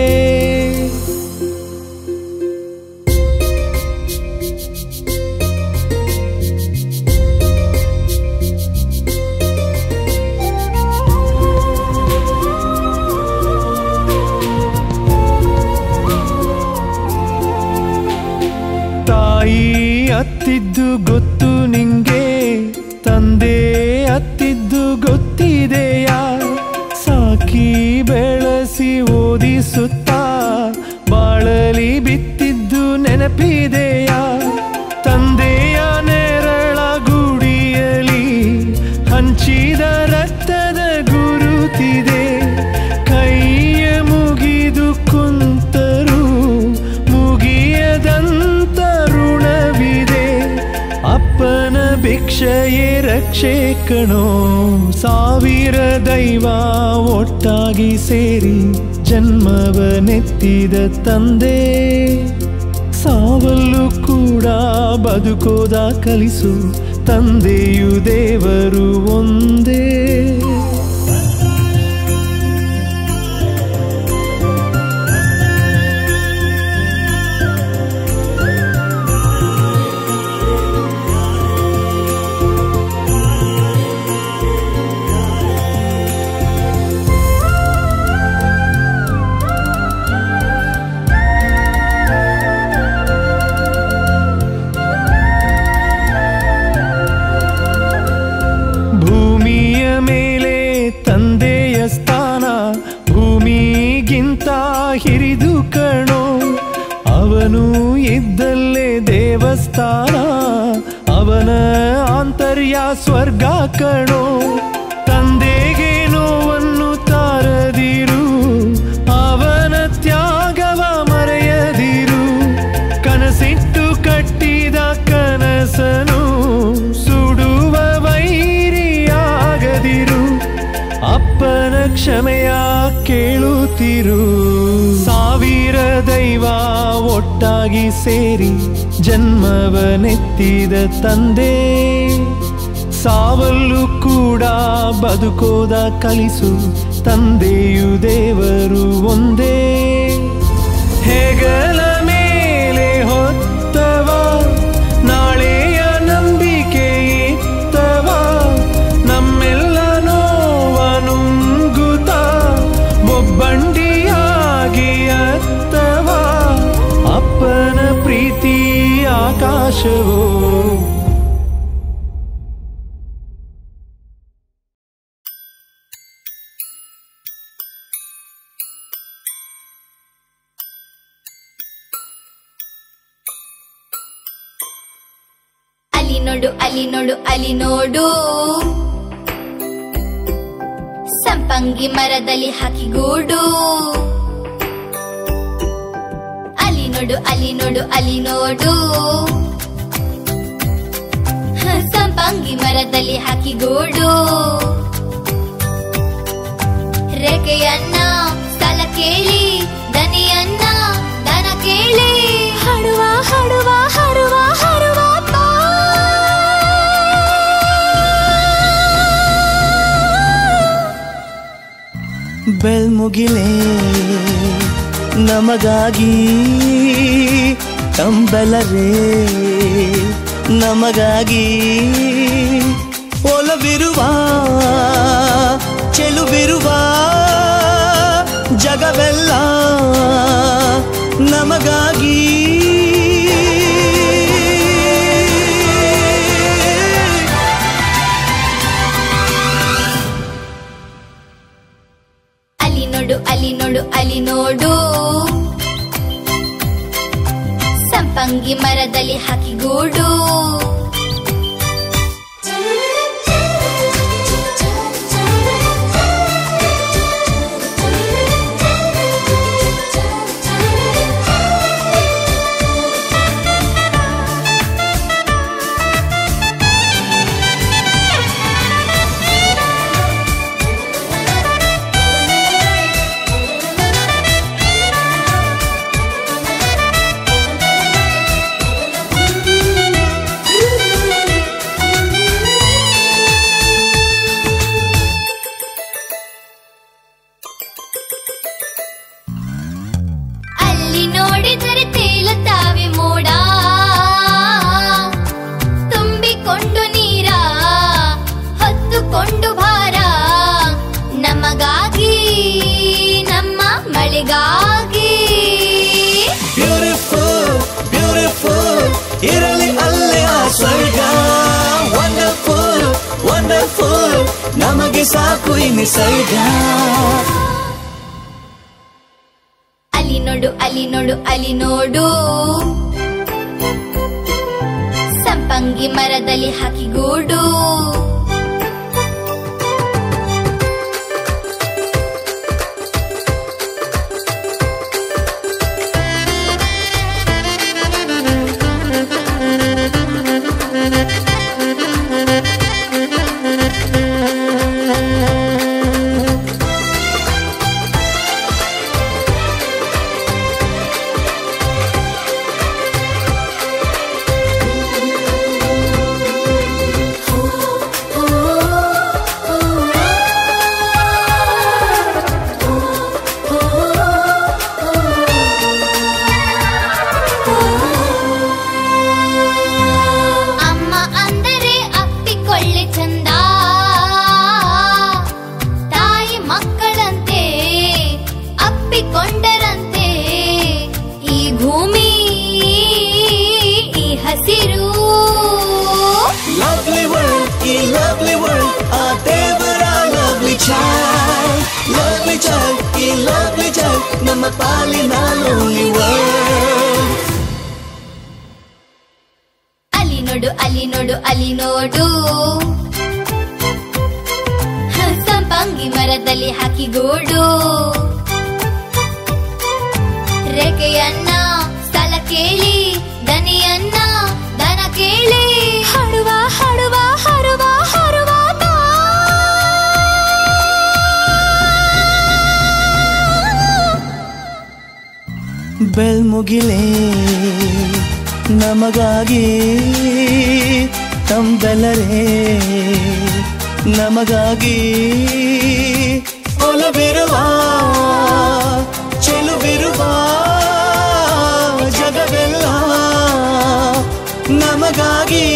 ತಾಯಿ ಅತ್ತಿದ್ದು ಗೊತ್ತು ನಿಂಗೆ ತಂದೆ ಅತ್ತಿದ್ದು ಗೊತ್ತಿದೆಯಾ ಸಾಕಿ ಬೆಳೆಸಿ ಓದಿಸುತ್ತಾ ಬಾಳಲಿ ಬಿತ್ತಿದ್ದು ನೆನಪಿದೆಯಾ ತಂದೆಯ ನೆರಳ ಗುಡಿಯಲಿ ಹಂಚಿದ ರಕ್ತದ ಗುರುತಿದೆ ಕೈಯ ಮುಗಿದು ಕುಂತರು ಮುಗಿಯದಂತ ಋಣವಿದೆ ಅಪ್ಪನ ಭಿಕ್ಷೆಯೇ ರಕ್ಷೆ ಕಣೋ ಸಾವಿರ ದೈವ ಒಟ್ಟಾಗಿ ಸೇರಿ ಜನ್ಮವನೆತ್ತಿದ ತಂದೆ ಸಾವಲ್ಲೂ ಕೂಡ ಬದುಕೋದ ಕಲಿಸು ತಂದೆಯು ದೇವರು ಒಂದೇ ಭೂಮಿಗಿಂತ ಹಿರಿದು ಕಣೋ ಅವನು ಇದ್ದಲ್ಲೇ ದೇವಸ್ಥಾನ ಅವನ ಆಂತರ್ಯ ಸ್ವರ್ಗ ಕಣೋ ತಂದೆಗೆ ನೋವನ್ನು ತಾರದಿರು ಅವನ ತ್ಯಾಗವ ಮರೆಯದಿರು ಕನಸಿಟ್ಟು ಕಟ್ಟಿದ ಕನಸನು ಸುಡುವ ವೈರಿಯಾಗದಿರು ಅಪ್ಪನ ಕ್ಷಮೆಯ ಕೇಳುತ್ತಿರು ಸಾವಿರ ದೈವ ಒಟ್ಟಾಗಿ ಸೇರಿ ಜನ್ಮವನೆತ್ತಿದ ತಂದೆ ಸಾವಲ್ಲೂ ಕೂಡ ಬದುಕೋದ ಕಲಿಸು ತಂದೆಯು ದೇವರು ಒಂದೇ ಹೆಗಲ ಮೇಲೆ ಹೊತ್ತವ ನಾಳೆಯ ನಂಬಿಕೆ ಇತ್ತವ ನಮ್ಮೆಲ್ಲ ನೋವ ನುಂಗುತ್ತ ಒಬ್ಬಂಡಿಯಾಗಿ ಅತ್ತವ ಅಪ್ಪನ ಪ್ರೀತಿ ಆಕಾಶವೋ ಅಲ್ಲಿ ನೋಡು ಅಲ್ಲಿ ನೋಡು ಅಲ್ಲಿ ನೋಡು ಸಂಪಂಗಿ ಮರದಲ್ಲಿ ಹಾಕಿ ಗೂಡು ಅಲ್ಲಿ ನೋಡು ಅಲ್ಲಿ ನೋಡು ಅಲ್ಲಿ ನೋಡು ಹ, ಸಂಪಂಗಿ ಮರದಲ್ಲಿ ಹಾಕಿ ಗೂಡು ರೆಕೆಯನ್ನ ಸ್ಥಳ ಕೇಳಿ ದನಿಯನ್ನ ದನ ಕೇಳಿ ಹಡುವ ಹಡುವ ಹರುವ ಹರುವ ಬಾ. ಬೆಳ್ಮುಗಿಲೇ ನಮಗಾಗಿ ಕಂಬಲರೇ ನಮಗಾಗಿ ಒಲವಿರುವ ಚೆಲುವಿರುವ ಜಗವೆಲ್ಲ ನಮಗಾಗಿ ಅಲ್ಲಿ ನೋಡು ಅಲ್ಲಿ ನೋಡು ಅಲ್ಲಿ ನೋಡು ಸಂಪಂಗಿ ಮರದಲ್ಲಿ ಹಾಕಿ ಗೂಡು ಅಲ್ಲಿ ನೋಡಿದರೆ ತೇಲುತ್ತಾವೆ ಮೋಡ ತುಂಬಿಕೊಂಡು ನೀರ ಹೊತ್ತುಕೊಂಡು ಭಾರ ನಮಗಾಗಿ ನಮ್ಮ ಮಳೆಗಾಗಿ ಬ್ಯೂಟಿಫುಲ್ ಬ್ಯೂಟಿಫುಲ್ ಇರಲಿ ಅಲ್ಲೇ ಆ ಸ್ವರ್ಗ ವಂಡರ್ಫುಲ್ ವಂಡರ್ಫುಲ್ ನಮಗೆ ಸಾಕು ಈ ನಿಸರ್ಗ ಅಲ್ಲಿ ನೋಡು ಅಲ್ಲಿ ನೋಡು ಅಲ್ಲಿ ನೋಡು ಸಂಪಂಗಿ ಮರದಲ್ಲಿ ಹಾಕಿ ಗೂಡು ಅಮ್ಮ ಅಂದರೆ ಅಪ್ಪಿಕೊಳ್ಳೆ ಚಂದ ತಾಯಿ ಮಕ್ಕಳಂತೆ ಅಪ್ಪಿಕೊಂಡರಂತೆ ಈ ಭೂಮಿ ಈ ಹಸಿರು ಲವ್ಲಿ ವರ್ಲ್ಡ್ ಈ ಲವ್ಲಿ ವರ್ಲ್ಡ್ ಆ ದೇವರ ಲವ್ಲಿ ಚೈಲ್ಡ್ ಲವ್ಲಿ ಚೈಲ್ಡ್ ಈ ಲವ್ಲಿ ಚೈಲ್ಡ್ ನಮ್ಮ ಪಾಲಿನ ಲೋನ್ಲಿ ವರ್ಲ್ಡ್ ಅಲ್ಲಿ ನೋಡು ಅಲ್ಲಿ ನೋಡು ಅಲ್ಲಿ ನೋಡು ಹ, ಸಂಪಂಗಿ ಮರದಲ್ಲಿ ಹಾಕಿ ಗೂಡು ರೆಕೆಯನ್ನ ಸ್ಥಳ ಕೇಳಿ ದನಿಯನ್ನ ದನ ಕೇಳಿ ಹಾಡುವ ಹಾಡುವ ಹಾಡುವ ಹಾಡುವ ಬಾ. ಬೆಳ್ಮುಗಿಲೇ ನಮಗಾಗಿ ತಂಬೆಲರೇ ನಮಗಾಗಿ ಒಲವಿರುವ ಚೆಲುವಿರುವ ಜಗವೆಲ್ಲ ನಮಗಾಗಿ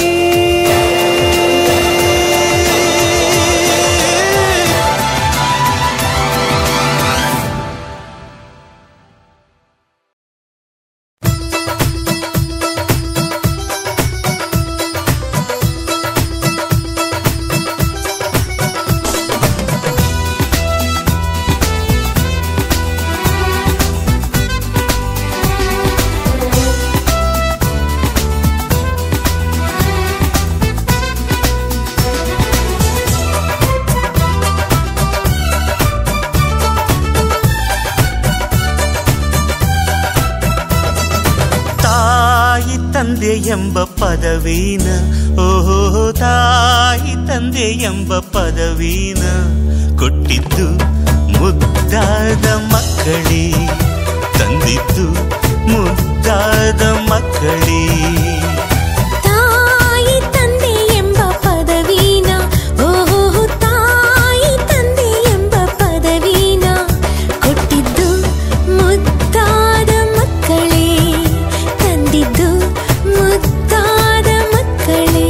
ತಾಯಿ ತಂದೆ ಎಂಬ ಪದವೀನ ಓಹೋ ತಾಯಿ ತಂದೆ ಎಂಬ ಪದವೀನ ಕೊಟ್ಟಿದ್ದು ಮುದ್ದಾದ ಮಕ್ಕಳೇ ತಂದಿದ್ದು ಮುದ್ದಾದ ಮಕ್ಕಳೇ ತಾಯಿ ತಂದೆ ಎಂಬ ಪದವೀನ ಓಹೋ ತಾಯಿ ತಂದೆ ಎಂಬ ಪದವೀನ ಕೊಟ್ಟಿದ್ದು ಮುದ್ದಾದ ಮಕ್ಕಳೇ ತಂದಿದ್ದು ಮುದ್ದಾದ ಮಕ್ಕಳೇ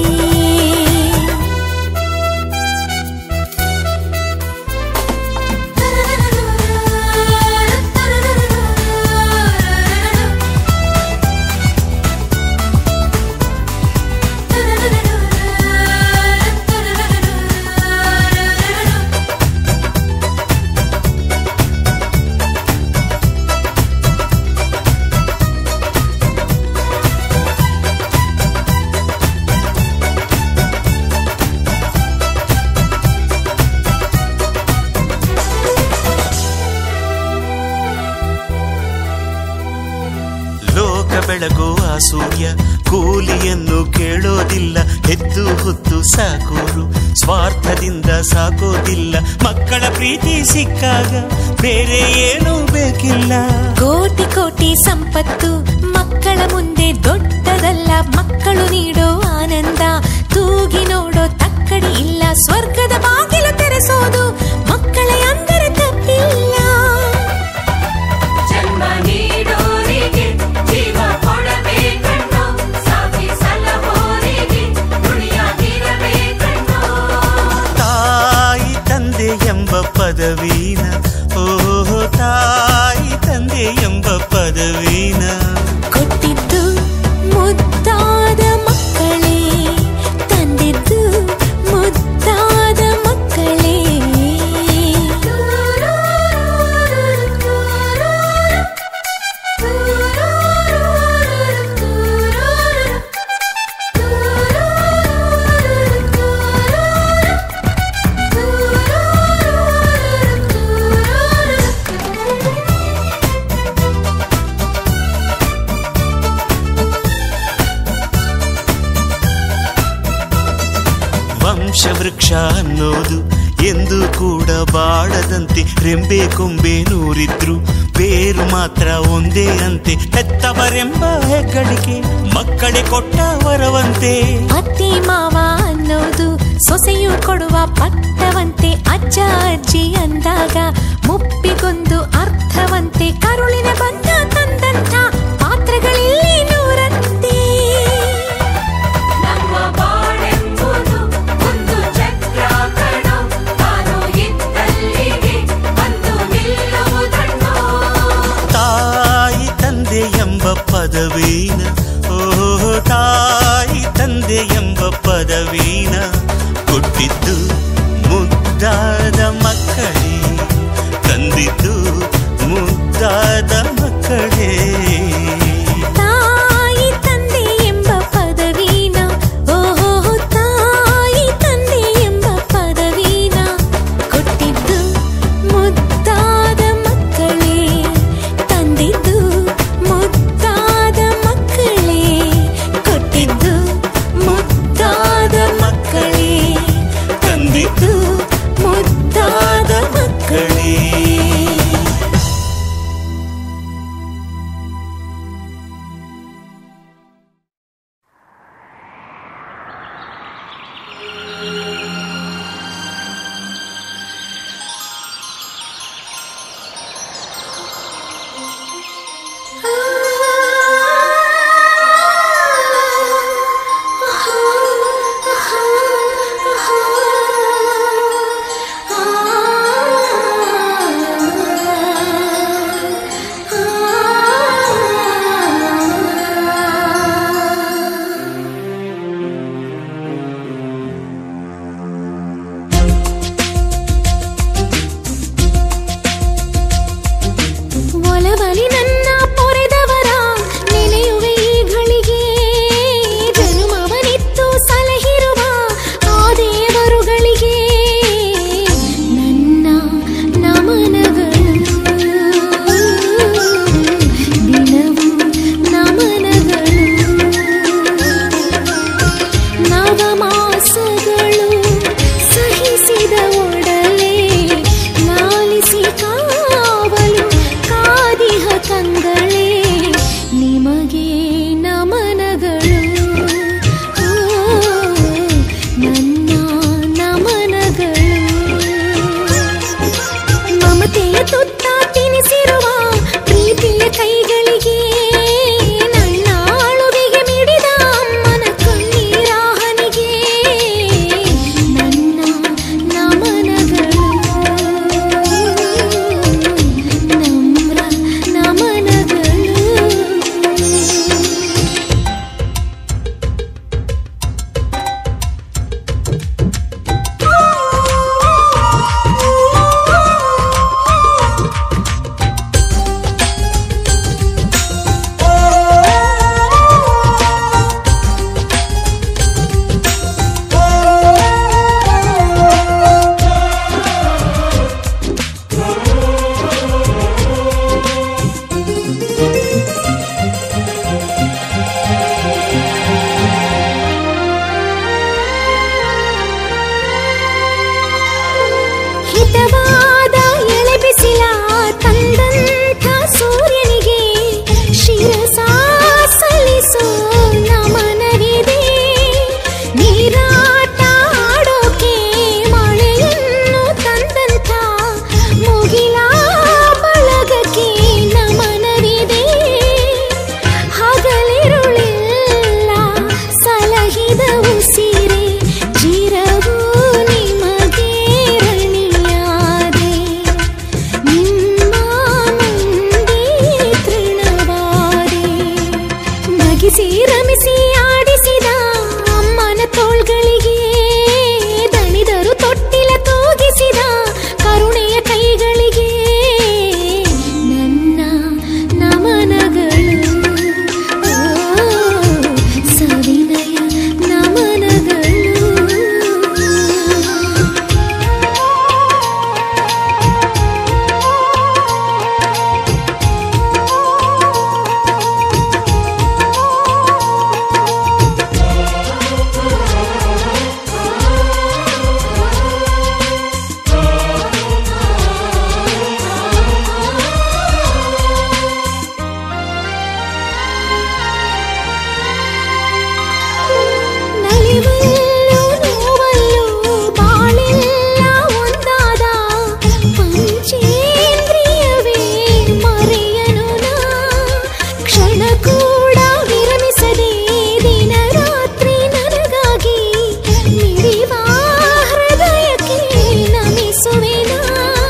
ಲೋಕ ಬೆಳಗುವ ಸೂರ್ಯ ಕೂಲಿಯನ್ನು ಕೇಳೋದಿಲ್ಲ ಎದ್ದು ಹೊತ್ತು ಸಾಕೋರು ಸ್ವಾರ್ಥದಿಂದ ಸಾಕೋದಿಲ್ಲ ಮಕ್ಕಳ ಪ್ರೀತಿ ಸಿಕ್ಕಾಗ ಬೇರೆ ಏನೂ ಬೇಕಿಲ್ಲ ಕೋಟಿ ಕೋಟಿ ಸಂಪತ್ತು ಮಕ್ಕಳ ಮುಂದೆ ದೊಡ್ಡದಲ್ಲ ಮಕ್ಕಳು ನೀಡೋ ಆನಂದ ತೂಗಿ ನೋಡೋ ತಕ್ಕಡಿ ಇಲ್ಲ ಸ್ವರ್ಗದ ಬಾಗಿಲು ತೆರೆಸೋದು ಮಕ್ಕಳೇ ಅಂದರೆ ತಪ್ಪಿಲ್ಲ ಜನ್ಮ ನೀಡೋರಿಗೆ ಜೀವ ಕೊಡಬೇಕಣ್ಣೋ ಸಾಕಿ ಸಲಹೋರಿಗೆ ಋಣಿಯಾಗಿರಬೇಕಣ್ಣೋ ತಾಯಿ ತಂದೆ ಎಂಬ ಪದವೀನ ಓ ತಾಯಿ ತಂದೆ ಎಂಬ ಪದವೀನ ಕೊಟ್ಟಿದ್ದು ಮುದ್ದಾದ ಮಕ್ಕಳೇ ತಂದಿದ್ದು ಮುದ್ದಾದ ಮಕ್ಕಳೇ ವಂಶವೃಕ್ಷ ಅನ್ನೋದು ಎಂದು ಕೂಡ ಬಾಳದಂತೆ ರೆಂಬೆ ಕೊಂಬೆ ನೂರಿದ್ರು ಬೇರು ಮಾತ್ರ ಒಂದೇ ಅಂತೆ ಹೆತ್ತವರೆಂಬ ಹೆಗ್ಗಳಿಕೆ ಮಕ್ಕಳೇ ಕೊಟ್ಟ ವರವಂತೆ ಅತ್ತೆ ಮಾವ ಅನ್ನೋದು ಸೊಸೆಯು ಕೊಡುವ ಪಟ್ಟವಂತೆ ಅಜ್ಜ ಅಜ್ಜಿ ಅಂದಾಗ ಮುಪ್ಪಿಗೊಂದು ಅರ್ಥವಂತೆ ಕರುಳಿನ ಬಂಧ ತಂದಂಥ ಪಾತ್ರಗಳಲ್ಲಿ ನೂರಂತೆ ನಮ್ಮ ಬಾಳೆಂಬುದು ಒಂದು ಚಕ್ರ ಕಣೋ ತಾನು ಇದ್ದಲ್ಲಿಗೆ ಬಂದು ನಿಲ್ಲುವುದಣ್ಣೋ ತಾಯಿ ತಂದೆ ಎಂಬ ಪದವೀನ ಓ ತಾಯಿ ತಂದೆ ಎಂಬ ಪದವೀನ ಕೊಟ್ಟಿದ್ದು ಮುದ್ದಾದ ಮಕ್ಕಳೇ ಮಮತೆಯ ತುತ್ತ ತಿನಿಸಿರುವ ಪ್ರೀತಿಯ ಕೈಗಳಿಗೆ ನನ್ನ ಅಳುವಿಗೆ ಮಿಡಿದ ಅಮ್ಮನ ಕಣ್ಣೀರ ಹನಿಗೆ ನನ್ನ ನಮನಗಳು ನಮ್ರ ನಮನಗಳು ಹಿತವಾದ ಎಳೆ ಬಿಸಿಲ ತಂದಂಥ ಸೂರ್ಯನಿಗೆ ಶಿರಸ ಸಲ್ಲಿಸೋ ನಮನವಿದೆ ನೀರಾಟ ಆಡೋಕೆ ಮಳೆಯನ್ನು ತಂದಂಥ ಮುಗಿಲ ಬಳಗಕ್ಕೆ ನಮನವಿದೆ ಹಗಲಿರುಳೆಲ್ಲ ಸಲಹಿದ ಉಸಿರೆ ಚಿರವು ನಿಮಗೆ ರಣಿಯಾದೆ ನಿಮ್ಮ ಮುಂದೆ ತೃಣವಾದೆ ನಗಿಸಿ ರಮಿಸಿ ಆಡಿಸಿದ ಅಮ್ಮನ ತೋಳ್ಗಳಿಗೆ ದಣಿದರು ತೊಟ್ಟಿಲ ತೂಗಿಸಿದ ಕರುಣೆಯ ಕೈಗಳಿಗೆ ನನ್ನ ನಮನಗಳು ಓ, ಸವಿನಯ ನಮನಗಳು ನಲಿವಲ್ಲೂ ನೋವಲ್ಲೂ ಬಾಳೆಲ್ಲ ಒಂದಾದ ಪಂಚೇಂದ್ರಿಯವೇ ಮರೆಯನು ನಾ ಕ್ಷಣ ಕೂಡ ವಿರಮಿಸದೆ ದಿನ ರಾತ್ರಿ ನನಗಾಗಿ ಮಿಡಿವ ಹೃದಯಕ್ಕೆ ನಮಿಸುವೆನಾ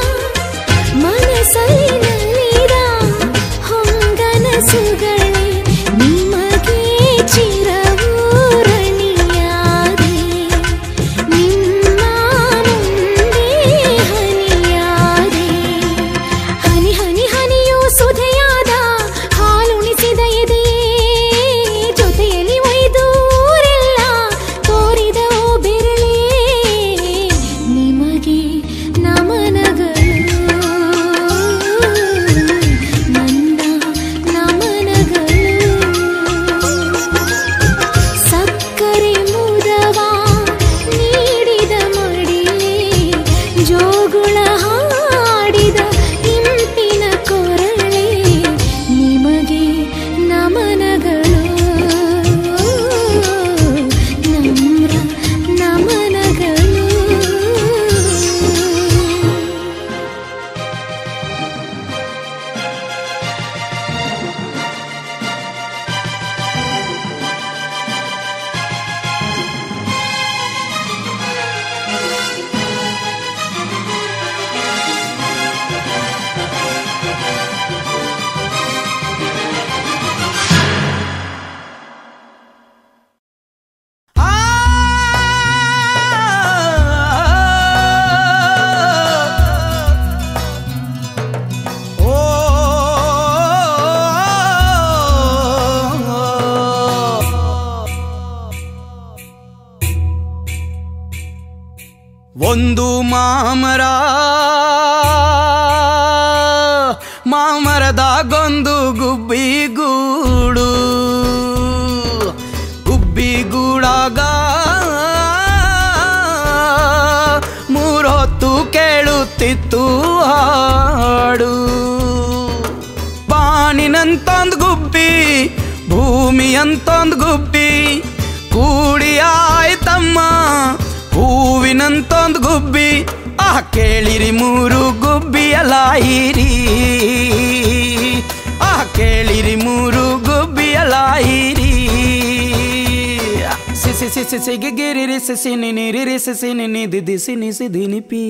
ಮನಸ್ಸಲ್ಲಿನಲ್ಲಿದ ಹೊಂಗನಸುಗಳೇ ನಿಮಗೆ ಚಿರವೂರಣಿಯಾದೆ ನಿಮ್ಮ ಮುಂದೆ ಹನಿಯಾದೆ ಹನಿ ಹನಿ ಹನಿಯು ಸುಧೆಯಾದ ಹಾಲುಣಿಸಿದ ಎದೆಯೇ ಜೊತೆಯಲ್ಲಿ ಒಯ್ದೂರೆಲ್ಲ ತೋರಿದ ಓ ಬೆರಳೇ ನಿಮಗೆ ನಮನಗಳು ನನ್ನ ನಮನಗಳು ಸಕ್ಕರೆ ಮುದವ ನೀಡಿದ ಮಡಿಲೇ ಜೋಗುಳ ಹಾಡಿದ ಇಂಪಿನ ಕೊರಳೇ ನಿಮಗೆ ನಮನಗಳು ನಮ್ರ ನಮನಗಳು ಒಂದು ಮಾಮರ ಮಾಮರದಾಗೊಂದು ಗುಬ್ಬಿ ಗೂಡು ಗುಬ್ಬಿ ಗೂಡಾಗ ಮೂರೊತ್ತು ಕೇಳುತ್ತಿತ್ತು ಹಾಡು ಬಾಣಿನಂತೊಂದು ಗುಬ್ಬಿ ಭೂಮಿಯಂತೊಂದು ಗುಬ್ಬಿ ಕೂಡಿ ಆಯ್ತಮ್ಮ ಹೂವಿನಂತೊಂದು ಗುಬ್ಬಿ ಆ ಕೇಳಿರಿ ಮೂರು ಗುಬ್ಬಿಯ ಲಾಯ ಲಾಹಿರಿ ಆ ಕೇಳಿರಿ ಮೂರು ಗುಬ್ಬಿಯ ಲಾಹಿರಿ ಸಿಸಿ ಸಿಸಿ ಸಿಗಿ ಗಿರಿ ರಿ ಸಿಸಿ ನಿನಿ ರಿ ರಿ ಸಿಸಿ ನಿನಿ ದಿದಿ ಸಿನಿ ಸಿದಿ ನಿಪಿ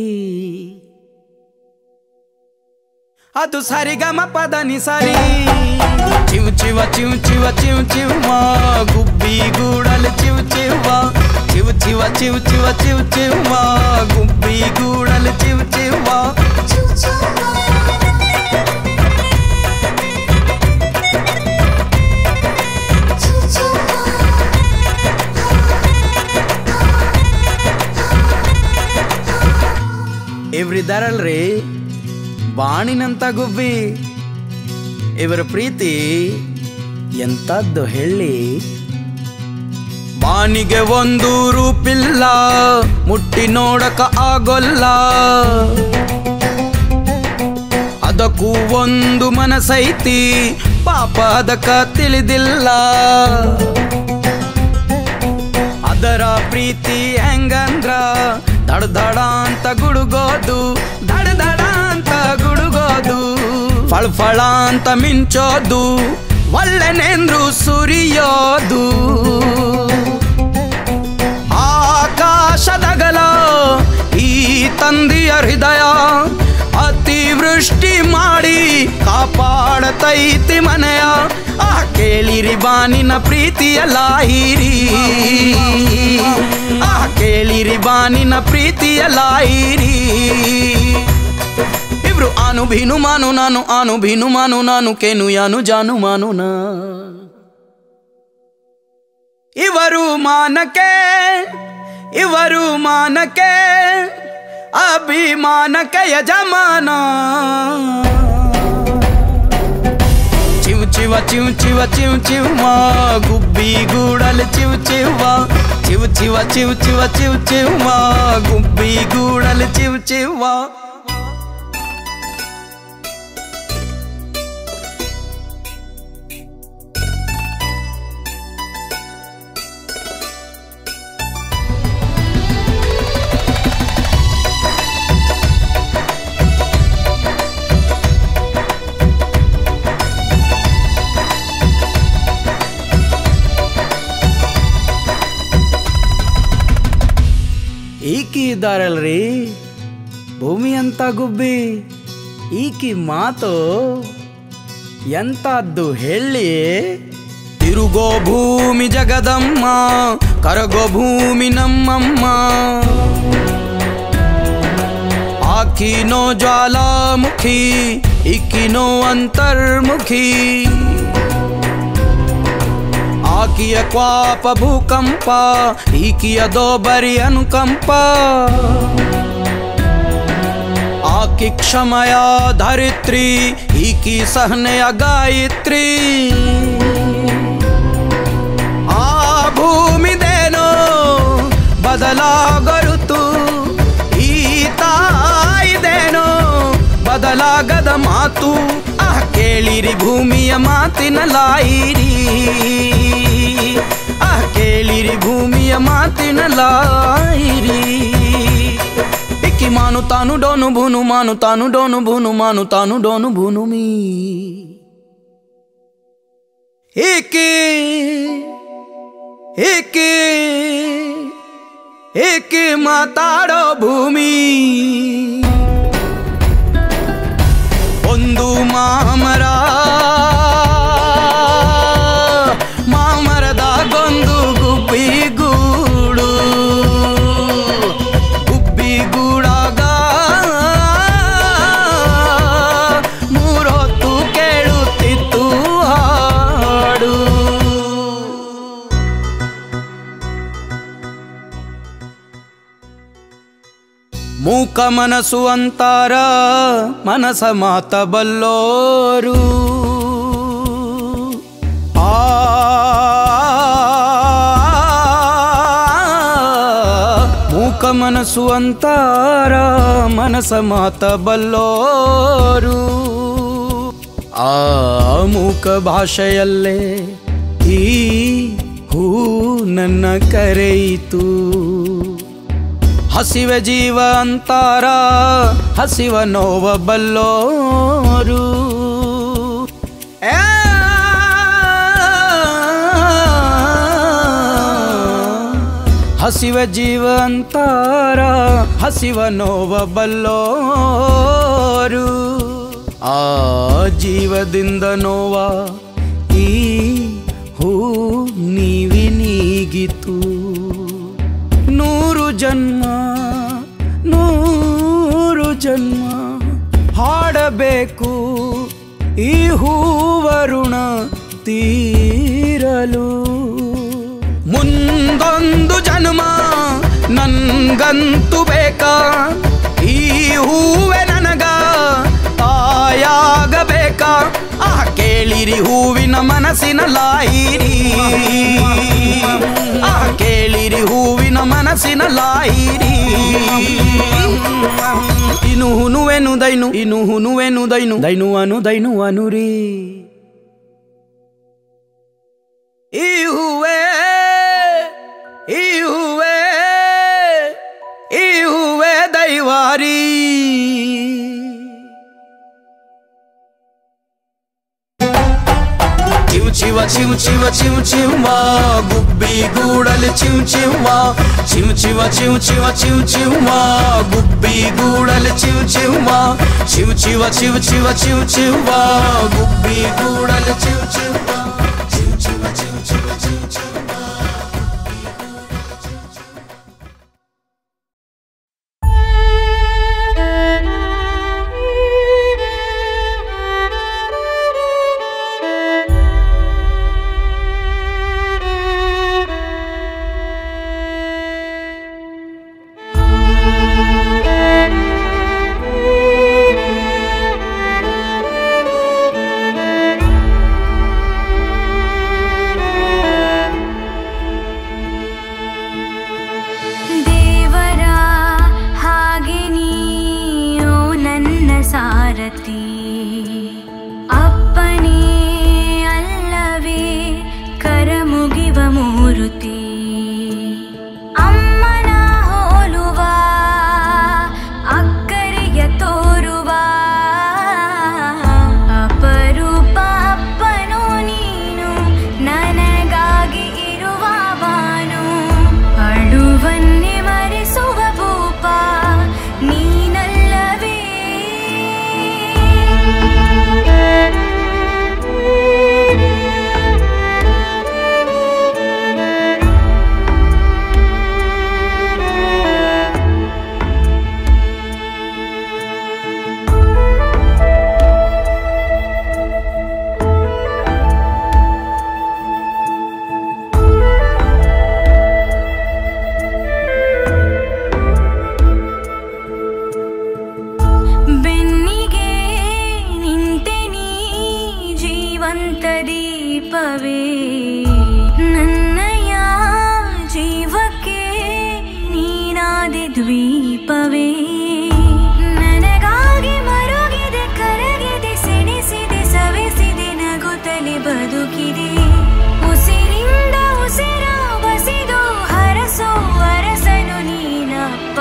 ಅದು ಸರಿಗಮ ಪದ ನಿ ಸರಿ ಚಿವ್ ಚಿವ ಚಿವ್ ಚಿವ ಚಿವ್ ಚಿವ್ವ ಗುಬ್ಬಿ ಗೂಡಲ್ ಚಿವ್ ಚಿವ್ವ ಚಿವ್ ಚಿವ ಚಿವ್ ಚಿವ ಚಿವ್ ಚಿವ್ವ ಗುಬ್ಬಿ ಗೂಡಲ್ ಚಿವ್ ಚಿವ್ವ ಇವ್ರಿದ್ದಾರಲ್ರಿ ಬಾಣಿನಂತ ಗುಬ್ಬಿ ಇವರ ಪ್ರೀತಿ ಎಂತದ್ದು ಹೇಳಿ ಬಾನಿಗೆ ಒಂದು ರೂಪಿಲ್ಲ ಮುಟ್ಟಿ ನೋಡಕ ಆಗೋಲ್ಲ ಅದಕ್ಕೂ ಒಂದು ಮನಸೈತಿ ಪಾಪ ಅದಕ್ಕ ತಿಳಿದಿಲ್ಲ ಅದರ ಪ್ರೀತಿ ಹೆಂಗಂದ್ರ ದಡ ದಡ ಅಂತ ಗುಡುಗೋದು ದಡ ದಡ ಅಂತ ಗುಡುಗೋದು ಫಳ ಫಳ ಅಂತ ಮಿಂಚೋದು ಒಳ್ಳೆನೆಂದ್ರು ಸುರಿಯೋದು ಆಕಾಶದಗಲ ಈ ತಂದೆಯ ಹೃದಯ ಅತಿವೃಷ್ಟಿ ಮಾಡಿ ಕಾಪಾಡತೈತಿ ಮನೆಯ ಆ ಕೇಳಿರಿ ಬಾನಿನ ಪ್ರೀತಿಯ ಲಾಹಿರಿ ಆ ಕೇಳಿರಿ ಬಾನಿನ ಪ್ರೀತಿಯ ಲಾಹಿರಿ ಇಬ್ರು ಆನು ಭೀನು ಮಾನು ನಾನು ಆನು ಭೀನು ಮಾನು ನಾನು ಕೇನು ಯಾನು ಜಾನು ಮಾನು ನಾ ಇವರು ಮಾನಕ್ಕೆ ಇವರು ಮಾನಕ್ಕೆ ಅಭಿಮಾನಕ್ಕೆ ಯಜಮಾನ ಚಿವ್ ಚಿವ ಚಿವ್ ಚಿವ ಚಿವ್ ಚಿವ್ವ ಗುಬ್ಬಿ ಗೂಡಲ್ ಚಿವ್ ಚಿವ್ವ ಚಿವ್ ಚಿವ ಚಿವ್ ಚಿವ ಚಿವ್ ಚಿವ್ವ ಗುಬ್ಬಿ ಗೂಡಲ್ ಚಿವ್ ಚಿವ್ವ ಈಕಿ ಇದ್ದಾರಲ್ರಿ ಭೂಮಿ ಅಂತ ಗುಬ್ಬಿ ಈಕಿ ಮಾತು ಎಂತದ್ದು ಹೇಳಿ ತಿರುಗೋ ಭೂಮಿ ಜಗದಮ್ಮ ಕರಗೋ ಭೂಮಿ ನಮ್ಮಮ್ಮ ಆಕಿನೋ ಜ್ವಾಲಾಮುಖಿ ಇಕ್ಕಿನೋ ಅಂತರ್ಮುಖಿ ಆಕಿಯ ಕ್ವಾಪ ಭೂಕಂಪ ಈಕಿಯ ದೋಬರಿ ಅನುಕಂಪ ಆಕಿ ಕ್ಷಮಯ ಧರಿತ್ರಿ ಈಕಿ ಸಹನೆಯ ಗಾಯತ್ರಿ ಆ ಭೂಮಿದೇನೋ ಬದಲಾಗರುತು ಈ ತಾಯಿದೇನೋ ಬದಲಾಗದ ಮಾತು ಆ ಕೇಳಿರಿ ಭೂಮಿಯ ಮಾತಿನ ಲಾಯಿರಿ ಆ ಕೇಳಿರಿ ಭೂಮಿಯ ಮಾತಿನ ಲಾಯಿರಿ ಇಕ್ಕಿ ಮಾನು ತಾನು ಡೋನು ಭೂನು ಮಾನು ತಾನು ಡೋನು ಭೂನು ಮಾನು ತಾನು ಡೋನು ಭೂನು ಮೀ ಏಕೆ ಏಕೆ ಏಕೆ ಮಾತಾಡೋ ಭೂಮಿ ಒಂದು ಮಾಮರ ಮಾಮರದಾಗೊಂದು ಗುಬ್ಬಿ ಗೂಡು ಗುಬ್ಬಿ ಗೂಡಾಗ ಮೂರೊತ್ತು ಕೇಳುತ್ತಿತ್ತು ಹಾಡು ಮೂಕ ಮನಸ್ಸು ಅಂತಾರ ಮನಸ ಮಾತ ಬಲ್ಲೋರು ಆ ಮೂಕ ಮನಸ್ಸು ಅಂತಾರ ಮನಸ ಮಾತ ಬಲ್ಲೋರು ಆ ಮೂಕ ಭಾಷೆಯಲ್ಲೇ ಈ ಹೂ ನನ್ನ ಕರೆಯಿತು ಹಸಿವೆ ಜೀವ ಅಂತಾರ ಹಸಿವ ನೋವ ಬಲ್ಲೋರು ಏ! ಹಸಿವೆ ಜೀವ ಅಂತಾರ ಹಸಿವ ನೋವ ಬಲ್ಲೋರು ಆ ಜೀವದಿಂದ ನೋವ ಈ ಹೂ ನೀವಿನೀಗಿತು ನೂರು ಜನ್ಮ ನೂರು ಜನ್ಮ ಹಾಡಬೇಕು ಈ ಹೂವರುಣ ತೀರಲು ಮುಂದೊಂದು ಜನ್ಮ ನನ್ಗಂತೂ ಬೇಕಾ ಈ ಹೂವೆ ನನಗ ತಾಯಾಗಬೇಕಾ ಆ ಕೇಳಿರಿ ಹೂವಿನ ಮನಸ್ಸಿನ ಲಾಯಿರಿ ಆ ಕೇಳಿರಿ ಹೂವಿನ ಮನಸ್ಸಿನ ಲಾಯಿರಿ ಇನು ಹುನುವೆನು ದೈನು ಇನು ಹುನುವೆನು ದೈನು ದೈನು ಅನು ದೈನು ಅನುರಿ ಈ ಹೂವೇ ಈ ಹೂವೇ ಈ ಹೂವೇ ದೈವಾರಿ ಚಿವ್ ಚಿವ ಚಿವ್ ಚಿವ ಚಿವ್ ಚಿವ್ವ ಗುಬ್ಬಿ ಗೂಡಲಿ ಚಿವ್ ಚಿವ್ವ ಚಿವ್ ಚಿವ ಚಿವ್ ಚಿವ ಚಿವ್ ಚಿವ್ವ ಗುಬ್ಬಿ ಗೂಡಲಿ ಚಿವ್ ಚಿವ್ವ ಚಿವ್ ಚಿವ ಚಿವ್ ಚಿವ ಚಿವ್ ಚಿವ್ವ ಗುಬ್ಬಿ ಗೂಡಲಿ ಚಿವ್ ಚಿವ್ವ ಚಿವ್ ಚಿವ ಚಿವ್ ಚಿವ ಚಿವ್ ಚಿವ್ವ ದೇವರ ಹಾಗೆ ನೀಯೋ ನನ್ನ ಸಾರಥಿ ಅಪ್ಪನೇ ಅಲ್ಲವೇ ಕರಮುಗಿವ ಮೂರುತಿ ಅಮ್ಮನ ಹೋಲುವ ಅಕ್ಕರೆಯ ತೋರುವ ಅಪರೂಪ ಅಪ್ಪನು ನೀನು ನನಗಾಗಿ ಇರುವ ಬಾನು ಅಳುವನ್ನೇ ಮರೆಸುವ ಭೂಪ ನೀನಲ್ಲವೇ ಬೆನ್ನಿಗೆ ನಿಂತೆ ನೀ ಜೀವಂತ ದೀಪವೇ ನನ್ನಯ ಜೀವಕ್ಕೆ ನೀನಾದೆ ದ್ವೀಪವೇ ನನಗಾಗಿ ಮರುಗಿದೆ ಕರಗಿದೆ ಸೆಣೆಸಿದೆ ಸವೆಸಿದೆ ನಗುತ್ತಲೆ ಬದುಕಿದೆ ಉಸಿರಿಂದ ಉಸಿರ ಬಸಿದು ಹರಸೋ ಅರಸನು ನೀನಪ್ಪ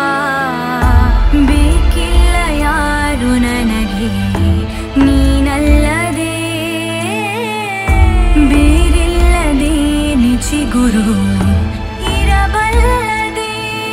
ಬೇಕಿಲ್ಲ ಯಾರು ನನಗೆ ನೀನಲ್ಲದೆ ಬೇರಿಲ್ಲದೆ ನಿಜಿ ಗುರು ಇರಬಲ್ಲದೆ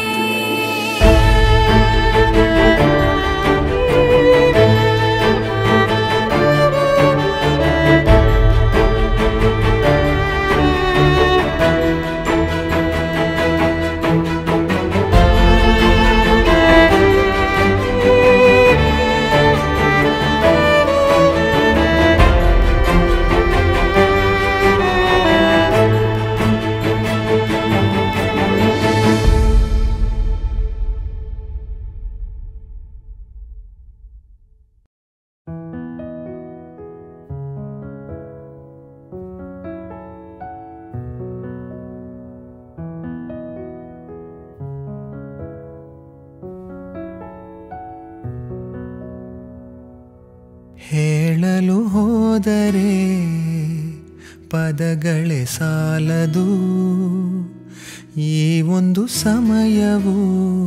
ಹೇಳಲು ಹೋದರೆ ಪದಗಳೇ ಸಾಲದು ಈ ಒಂದು ಸಮಯವು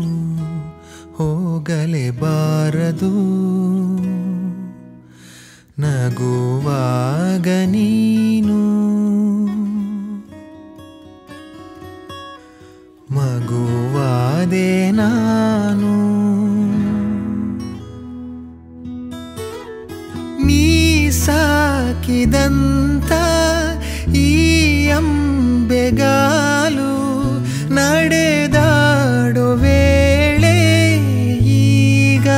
ಹೋಗಲೇಬಾರದು ನಗುವಾಗ ನೀನು ಮಗುವಾದೆ ನಾನು ನೀ ಸಾಕಿದಂತ ಈ ಅಂಬೆಗಾಲು ನಡೆದಾಡೋ ವೇಳೆ ಈಗ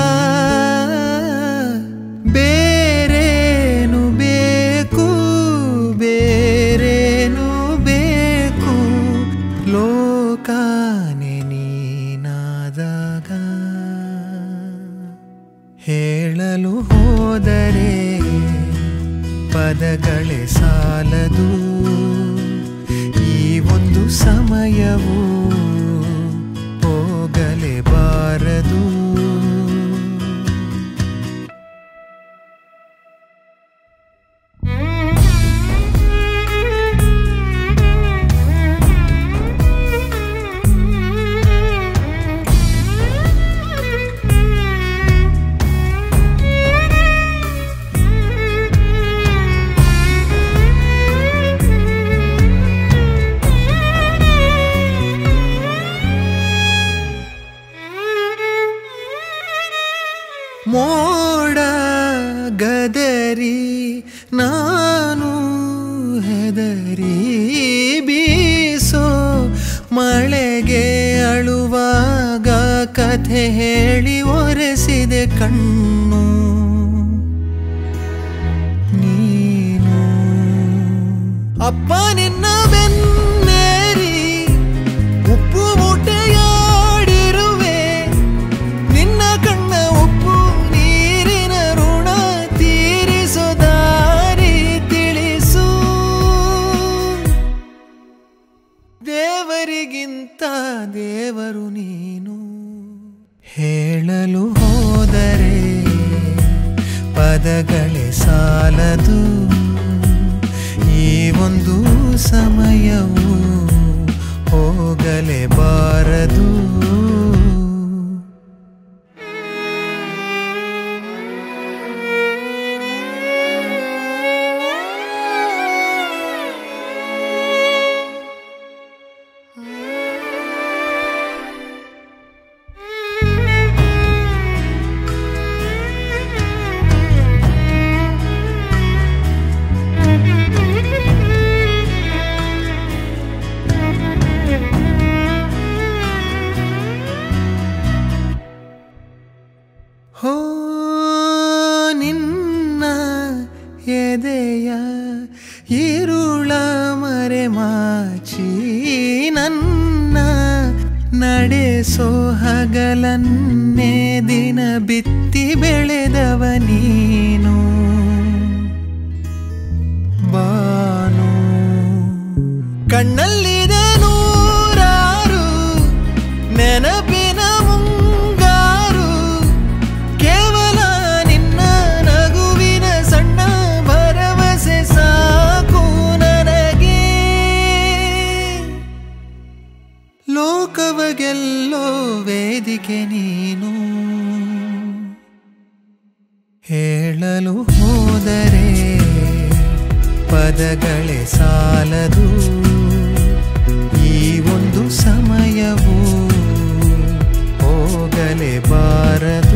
ಬೇರೇನು ಬೇಕು ಬೇರೇನು ಬೇಕು ಲೋಕಾನೆ ನೀನಾದಾಗ ಹೇಳಲು ಹೋದರೆ ಪದಗಳೇ ಸಾಲದು ಈ ಒಂದು ಸಮಯವು ಹೋಗಲೇಬಾರದು ಮೋಡ ಗದರಿ ನಾನು ಹೆದರಿ ಬೀಸೋ ಮಳೆಗೆ ಅಳುವಾಗ ಕಥೆ ಹೇಳಿ ಒರೆಸಿದೆ ಕಣ್ಣು ನೀನು ಅಪ್ಪ ನಿನ್ನ ಬೆನ್ನೇರಿ ಉಪ್ಪು ಮೂಟೆಯಾಡಿರುವೆ ನಿನ್ನ ಕಣ್ಣ ಉಪ್ಪು ನೀರಿನ ಋಣ ತೀರಿಸೋ ದಾರಿ ತಿಳಿಸು ದೇವರಿಗಿಂತ ದೇವರು ನೀನು ಹೇಳಲು ಹೋದರೆ ಪದಗಳೇ ಸಾಲದು ಈ ಒಂದು ಸಮಯವು ಹೋಗಲೇಬಾರದು ಹೋ ನಿನ್ನ ಎದೆಯ ಇರುಳ ಮರೆ ಮಾಚಿ ನನ್ನ ನಡೆಸೋ ಹಗಲನ್ನೇ ದಿನ ಬಿತ್ತಿ ಬೆಳೆದವ ನೀನು ಬಾನು ಕಣ್ಣಲ್ಲಿದೆ ನೂರಾರು ನೆನಪಿನ ಮುಂಗಾರು ಕೇವಲ ನಿನ್ನ ನಗುವಿನ ಸಣ್ಣ ಭರವಸೆ ಸಾಕು ನನಗೆ ಲೋಕವ ಗೆಲ್ಲೋ ವೇದಿಕೆ ನೀನು ಹೇಳಲು ಹೋದರೆ ಪದಗಳೇ ಸಾಲದು ಈ ಒಂದು ಸಮಯವು ಹೋಗಲೇಬಾರದು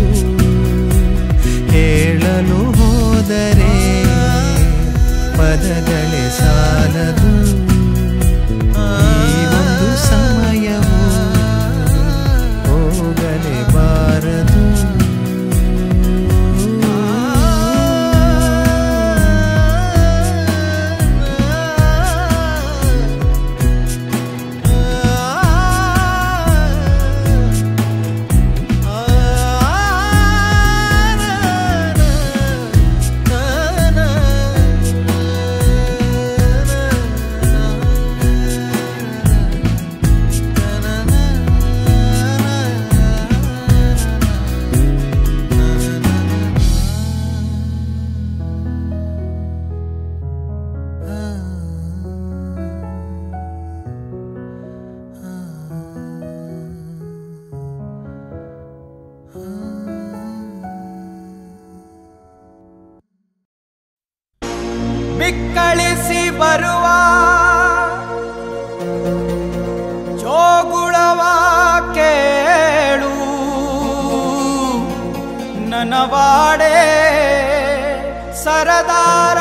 ಹೇಳಲು ಹೋದರೆ ಪದಗಳೇ ಸಾಲದು ಈ ಒಂದು ಸಮಯವು ಹೋಗಲೇಬಾರದು ಆ ಬಿಕ್ಕಳಿಸಿ ಬರುವ ಜೋಗುಳವ ಕೇಳು ನನವಾಡೆ ಸರದಾರ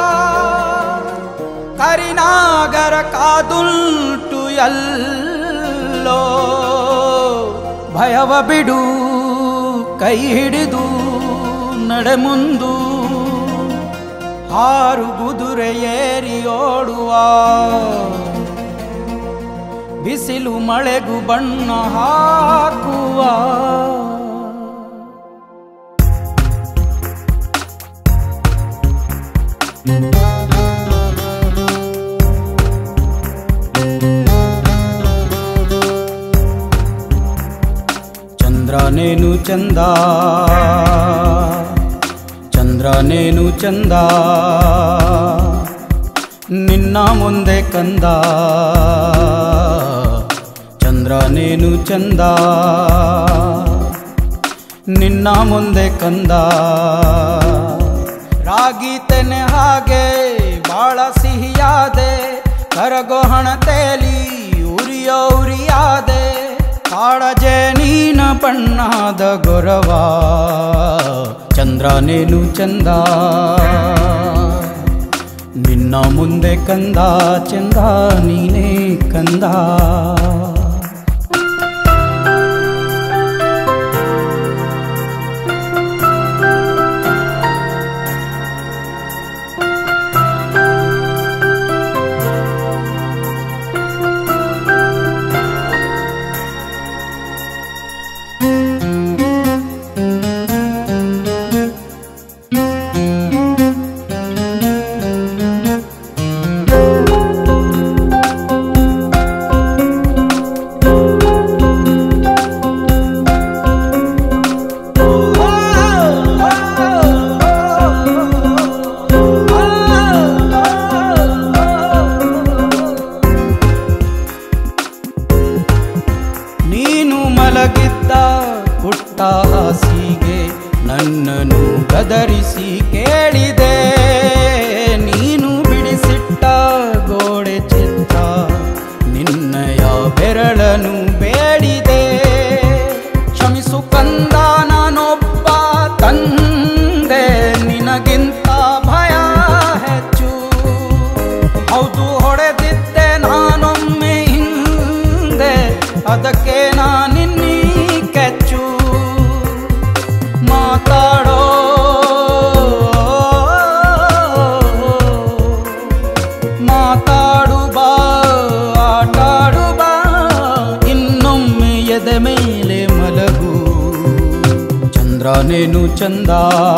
ಕರಿನಾಗರ ಕಾದುಲ್ಟು ಎಲ್ಲೋ ಭಯವ ಬಿಡು ಕೈ ಹಿಡಿದು ನಡೆ ಮುಂದು ಹಾರು ಕುದುರೆ ಏರಿ ಓಡುವ ಬಿಸಿಲು ಮಳೆಗೂ ಬಣ್ಣ ಹಾಕುವ ಚಂದ್ರನೇನು ಚಂದ ಚಂದ್ರನೇನು ಚಂದ ನಿನ್ನ ಮುಂದೆ ಕಂದ ಚಂದ್ರನೇನು ಚಂದ ನಿನ್ನ ಮುಂದೆ ಕಂದ ರಾಗಿ ತೆನೆ ಹಾಗೆ ಬಾಳ ಸಿಹಿಯಾದೆ ಕರಗೋ ಹಣತೆಲಿ ಉರಿಯೋ ಉರಿಯಾದೆ ಕಾಳಜೆ ನೀನ ಬಣ್ಣದ ಗೊರವ ಚಂದ್ರನೇನು ಚಂದ ನಿನ್ನ ಮುಂದೆ ಕಂದ ಚಂದ ನೀನೇ ಕಂದ ನೀನು ಮಲಗಿದ್ದ ಪುಟ್ಟ ಹಾಸಿಗೆ ನನ್ನನ್ನು ಗದರಿಸಿ ಕೇಳಿದೆ ನೀನು ಬಿಡಿಸಿಟ್ಟ ಗೋಡೆ ಚಿತ್ರ ನಿನ್ನಯ ಬೆರಳನು ಬೇಡಿದೆ ಕ್ಷಮಿಸು ಕಂದ ನಾನೊಬ್ಬ ತಂದೆ ನಿನಗಿಂತ ಭಯ ಹೆಚ್ಚು ಹೌದು ಹೊಡೆದಿದ್ದೆ ನಾನೊಮ್ಮೆ ಹಿಂದೆ ಅದಕ್ಕೆ ನಾನಿನ್ನೀ ಕೆಚ್ಚು ಮಾತಾಡೋ ಮಾತಾಡು ಬಾ ಆಟಾಡು ಬಾ ಇನ್ನೊಮ್ಮೆ ಎದೆ ಮೇಲೆ ಮಲಗು ಚಂದ್ರನೇನು ಚಂದ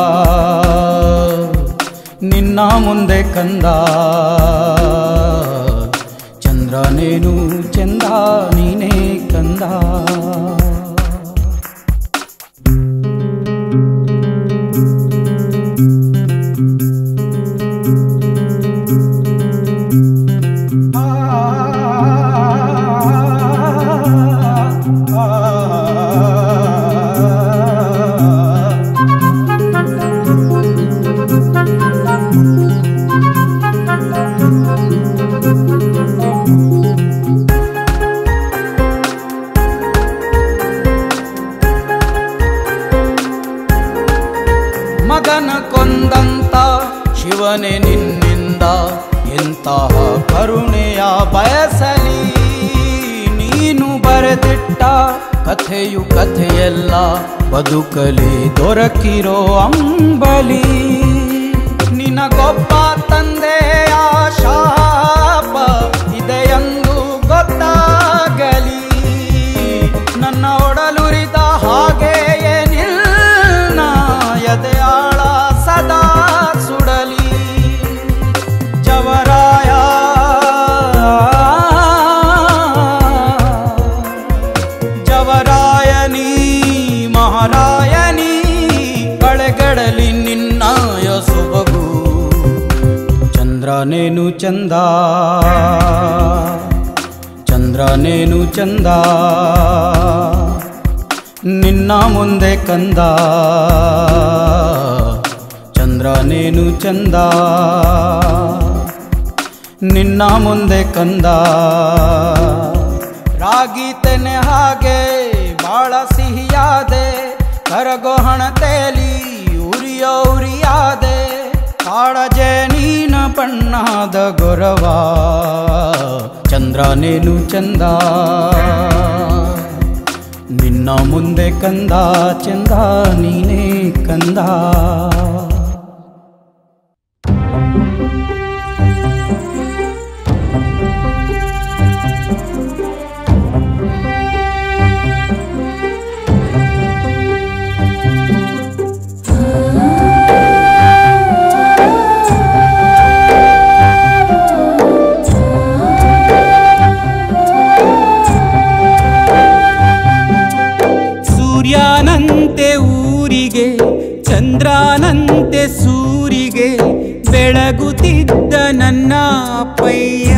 ನಿನ್ನ ಮುಂದೆ ಕಂದ ಚಂದ್ರನೇನು ಚಂದ ನೀನೇ ಕಂದ ಮಗನ ಕೊಂದಂತ ಶಿವನೇ ನಿನ್ನಿಂದ ಎಂತಹ ಕರುಣೆಯ ಬಯಸಲಿ ನೀನು ಬರೆದಿಟ್ಟ ಕಥೆಯು ಕಥೆಯೆಲ್ಲ ಬದುಕಲಿ ದೊರಕಿರೋ ಅಂಬಲಿ ನಿನಗೊಬ್ಬ ತಂದೆಯ ಶಾಪ ಇದೆಯೆಂದು ಗೊತ್ತಾಗಲಿ ನನ್ನ ಒಡಲುರಿದ ಹಾಗೆಯೇ ನಿನ್ನ ಎದೆಯಾಳ ಸದಾ ಸುಡಲಿ ಜವರಾಯ ಜವರಾಯನಿ ಮಹಾರಾಯನಿ ಕಳೆಗಡಲಿ ನಿನ್ನಾಯ ಸೊಬಗು ಚಂದ್ರನೇನು ಚಂದ ಚಂದ್ರನೇನು ಚಂದ ನಿನ್ನ ಮುಂದೆ ಕಂದ ಚಂದ್ರ ನೀನು ಚಂದ ನಿನ್ನ ಮುಂದೆ ಕಂದ ರಾಗಿ ತೆನೆ ಹಾಗೆ ಬಾಳ ಸಿಹಿಯಾದೆ ಕರಗೋ ಹಣತೆಲಿ ಉರಿಯೋ ಉರಿಯಾದೆ ಕಾಳಜೆ ನೀನ ಬಣ್ಣದ ಗೊರವ ಚಂದ್ರ ನೀನು ಚಂದ ನಿನ್ನ ಮುಂದೆ ಕಂದ ಚಂದ ನೀನೇ ಕಂದ ಸೂರ್ಯನಂತೆ ಊರಿಗೆ ಚಂದ್ರನಂತೆ ಸೂರಿಗೆ ಬೆಳಗುತ್ತಿದ್ದ ನನ್ನ ಅಪ್ಪಯ್ಯ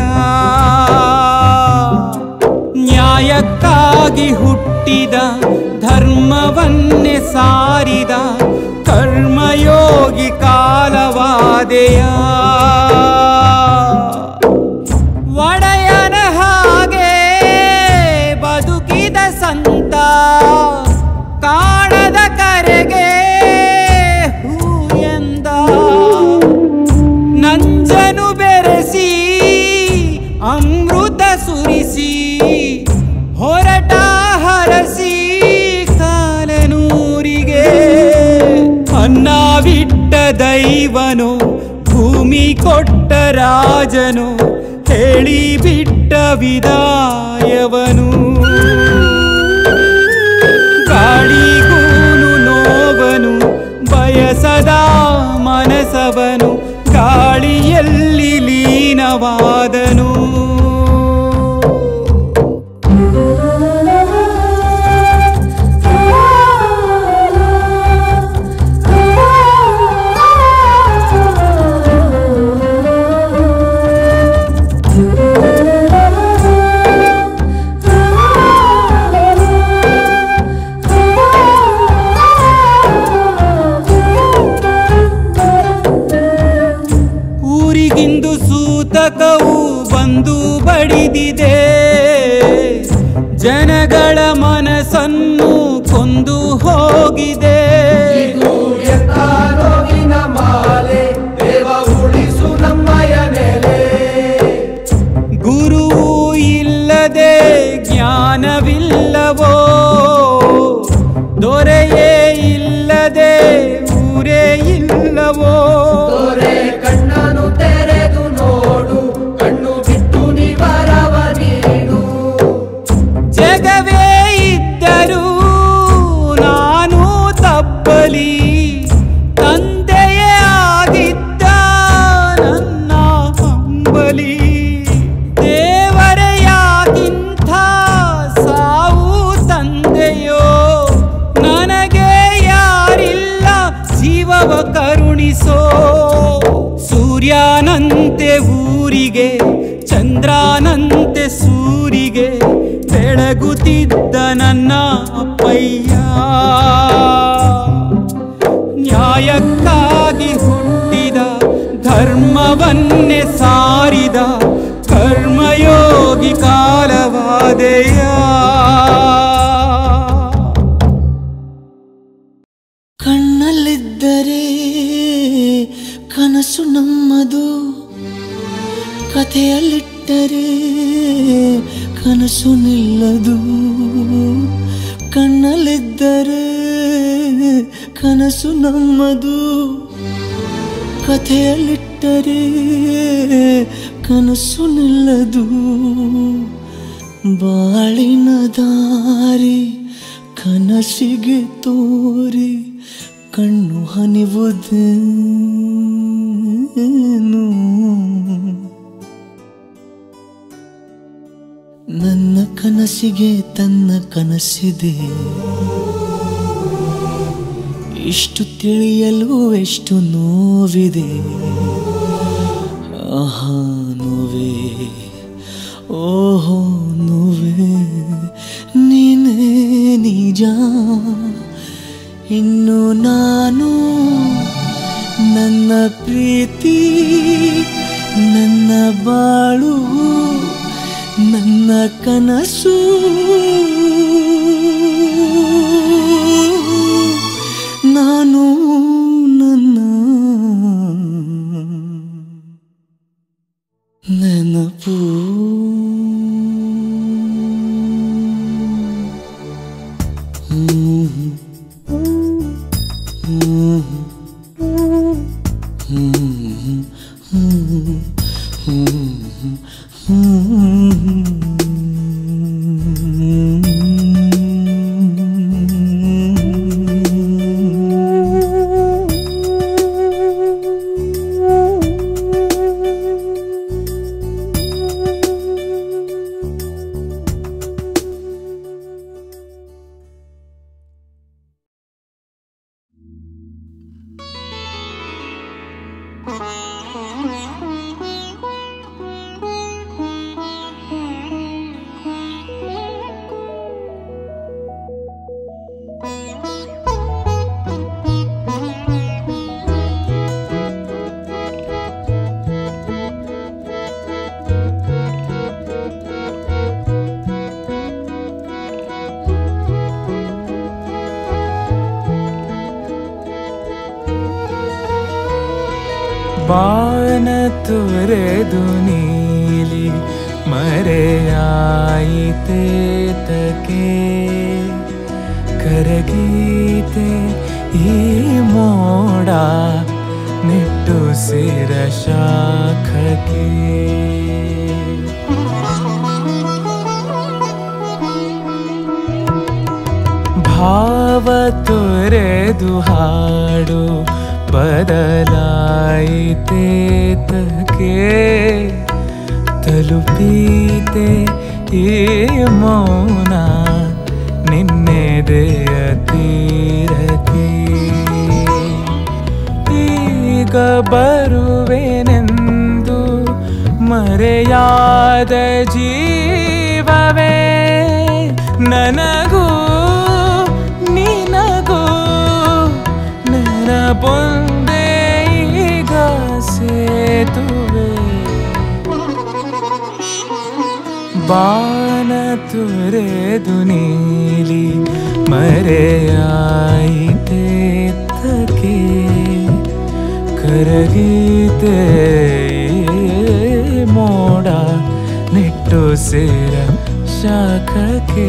ನ್ಯಾಯಕ್ಕಾಗಿ ಹುಟ್ಟಿದ ಧರ್ಮವನ್ನೇ ಸಾರಿದ ಕರ್ಮಯೋಗಿ ಕಾಲವಾದೆಯ ಒಡೆಯನ ಹಾಗೆ ಬದುಕಿದ ಸಂತ ಕಾಣದ ಕರೆಗೆ ಹೂ ಎಂದ ನಂಜನು ಬೆರೆಸಿ ಅಮೃತ ಸುರಿಸಿ ಹೊರಟ ಹರಸಿ ಕಾಲನೂರಿಗೆ ಅನ್ನ ಬಿಟ್ಟ ದೈವನು ಭೂಮಿ ಕೊಟ್ಟ ರಾಜನು ಹೇಳಿ ಬಿಟ್ಟ ವಿದಾಯವನು ಗಾಳಿಗೂನು ನೋವನು ಬಯಸದ ಮನಸವನು ಗಾಳಿಯಲ್ಲಿ ಲೀನವಾದನು ಊರಿಗಿಂದು ಸೂತಕವು ಬಂದು ಬಡಿದಿದೆ ಜನಗಳ ಮನಸ್ಸನ್ನು ಕೊಂದು ಹೋಗಿದೆ ಗುರುವು ಇಲ್ಲದೆ ಜ್ಞಾನವಿಲ್ಲವೋ ದೊರೆಯೇ ಇಲ್ಲದೆ ಊರೇ ಇಲ್ಲವೋ ಕಣ್ಣನು ತೆರೆದು ನೋಡು ಕಣ್ಣು ಬಿಟ್ಟು ನಿವರವ ನೀಡು ಜಗವೇ ಇದ್ದರೂ ನಾನು ತಪ್ಪಲಿ ತಂದೆಯೇ ಆಗಿದ್ದ ನನ್ನ ಹಂಬಲಿ ದೇವರೇ ಯಾಕಿಂಥ ಸಾವು ತಂದೆಯೋ ನನಗೆ ಯಾರಿಲ್ಲ ಜೀವವ ಕರುಣಿಸೋ ಸೂರ್ಯನಂತೆ ಊರಿಗೆ ಚಂದ್ರನಂತೆ ಸೂರಿಗೆ ಬೆಳಗುತ್ತಿದ್ದ ನನ್ನ ಅಪ್ಪಯ್ಯ ನ್ಯಾಯಕ್ಕಾಗಿ ಹುಟ್ಟಿದ ಧರ್ಮವನ್ನೇ ಸಾರಿದ ಕರ್ಮಯೋಗಿ ಕಾಲವಾದೆಯ ಕಣ್ಣಲ್ಲಿದ್ದರೆ ಕನಸು ನಮ್ಮದು ಕಥೆಯಲ್ಲಿಟ್ಟರೆ ಕನಸು ನಿಲ್ಲದು ಕಣ್ಣಲ್ಲಿದ್ದರೆ ಕನಸು ನಮ್ಮದು ಕಥೆಯಲ್ಲಿಟ್ಟರೆ ಕನಸು ನಿಲ್ಲದು ಬಾಳಿನ ದಾರಿ ಕನಸಿಗೆ ತೋರಿ ಕಣ್ಣು ಹನಿವುದೇನು ನನ್ನ ಕನಸಿಗೆ ತನ್ನ ಕನಸಿದೆ ಇಷ್ಟು ತಿಳಿಯಲು ಎಷ್ಟು ನೋವಿದೆ ಆಹಾ ನೋವೇ ಓಹೋ ನೋವೇ ನೀನೇ ನಿಜ ಇನ್ನು ನಾನು ನನ್ನ ಪ್ರೀತಿ ನನ್ನ ಬಾಳು ನನ್ನ ಕನಸು ನಾನು ನನ್ನ ನೆನಪು ಬಾನ ತೊರೆದು ನೀಲಿ ಮರೆಯಾಯಿತೇತಕೆ ಕರಗೀತೆ ಈ ಮೋಡ ನಿಟ್ಟುಸಿರ ಶಾಖಕ್ಕೆ ಭಾವ ತೊರೆದು ಹಾಡು ಬದಲಾಯಿತೇತಕೆ ತಲುಪೀತೆ ಈ ಮೌನ ನಿನ್ನೆದೆಯ ತೀರಕ್ಕೆ ಈಗ ಬರುವೆನೆಂದು ಮರೆಯಾದ ಜೀವವೇ ನನಗೂ ನಿನಗೂ ನೆನಪೊಂದೇ ಈಗ ಸೇತುವೆ ಬಾನ ತೊರೆದು ನೀಲಿ ಮರೆಯಾಯಿತೇತಕೆ ಕರಗೀತೆ ಮೋಡ ನಿಟ್ಟು ಸೇರ ಶಾಖಕ್ಕೆ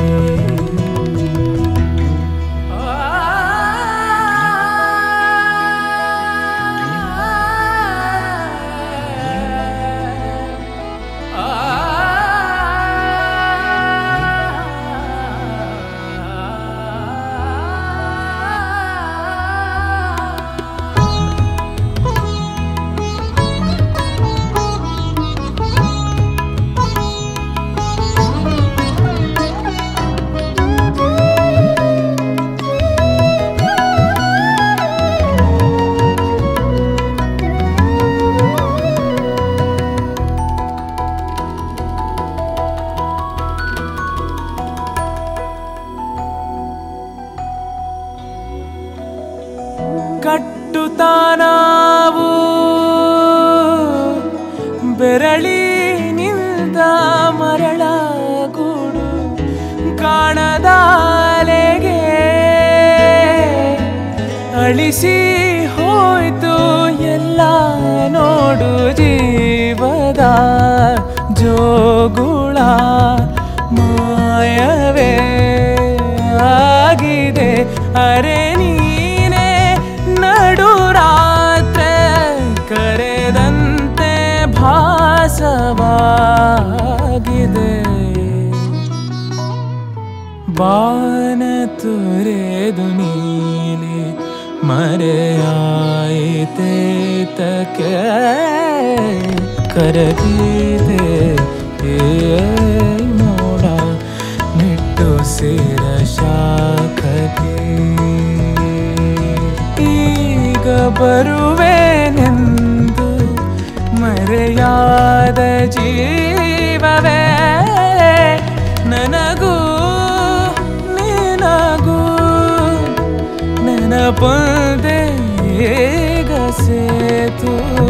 ಕಟ್ಟುತ್ತಾನಾವು ಬೆರಳಿನಿಂದ ಮರಳ ಗೂಡು ಕಾಣದಾಲೆಗೆ ಅಳಿಸಿ ಹೋಯ್ತು ಎಲ್ಲ ನೋಡು ಜೀವದ ಜೋಗುಳ ಮಾಯವೇ ಆಗಿದೆ ಅರೆ ನೀನೆ ನಡು ರಾತ್ರೆ ಕರೆದಂತೆ ಭಾಸವಾಗಿದೆ ಬಾನ ತೊರೆದು ನೀಲಿ ಮರೆಯಾಯಿತೇತಕೆ ಕರಗಿದೆ ಏ ಮೋಡ ನಿಟ್ಟು ಸೇರ ಶಾಖಕ್ಕೆ ಈಗ ಬರುವೆನೆಂದು ಮರೆಯಾದ ಜೀವವೇ ನನಗೂ ನಿನಗೂ ನೆನಪೊಂದೆ ಈಗ ಸೇತು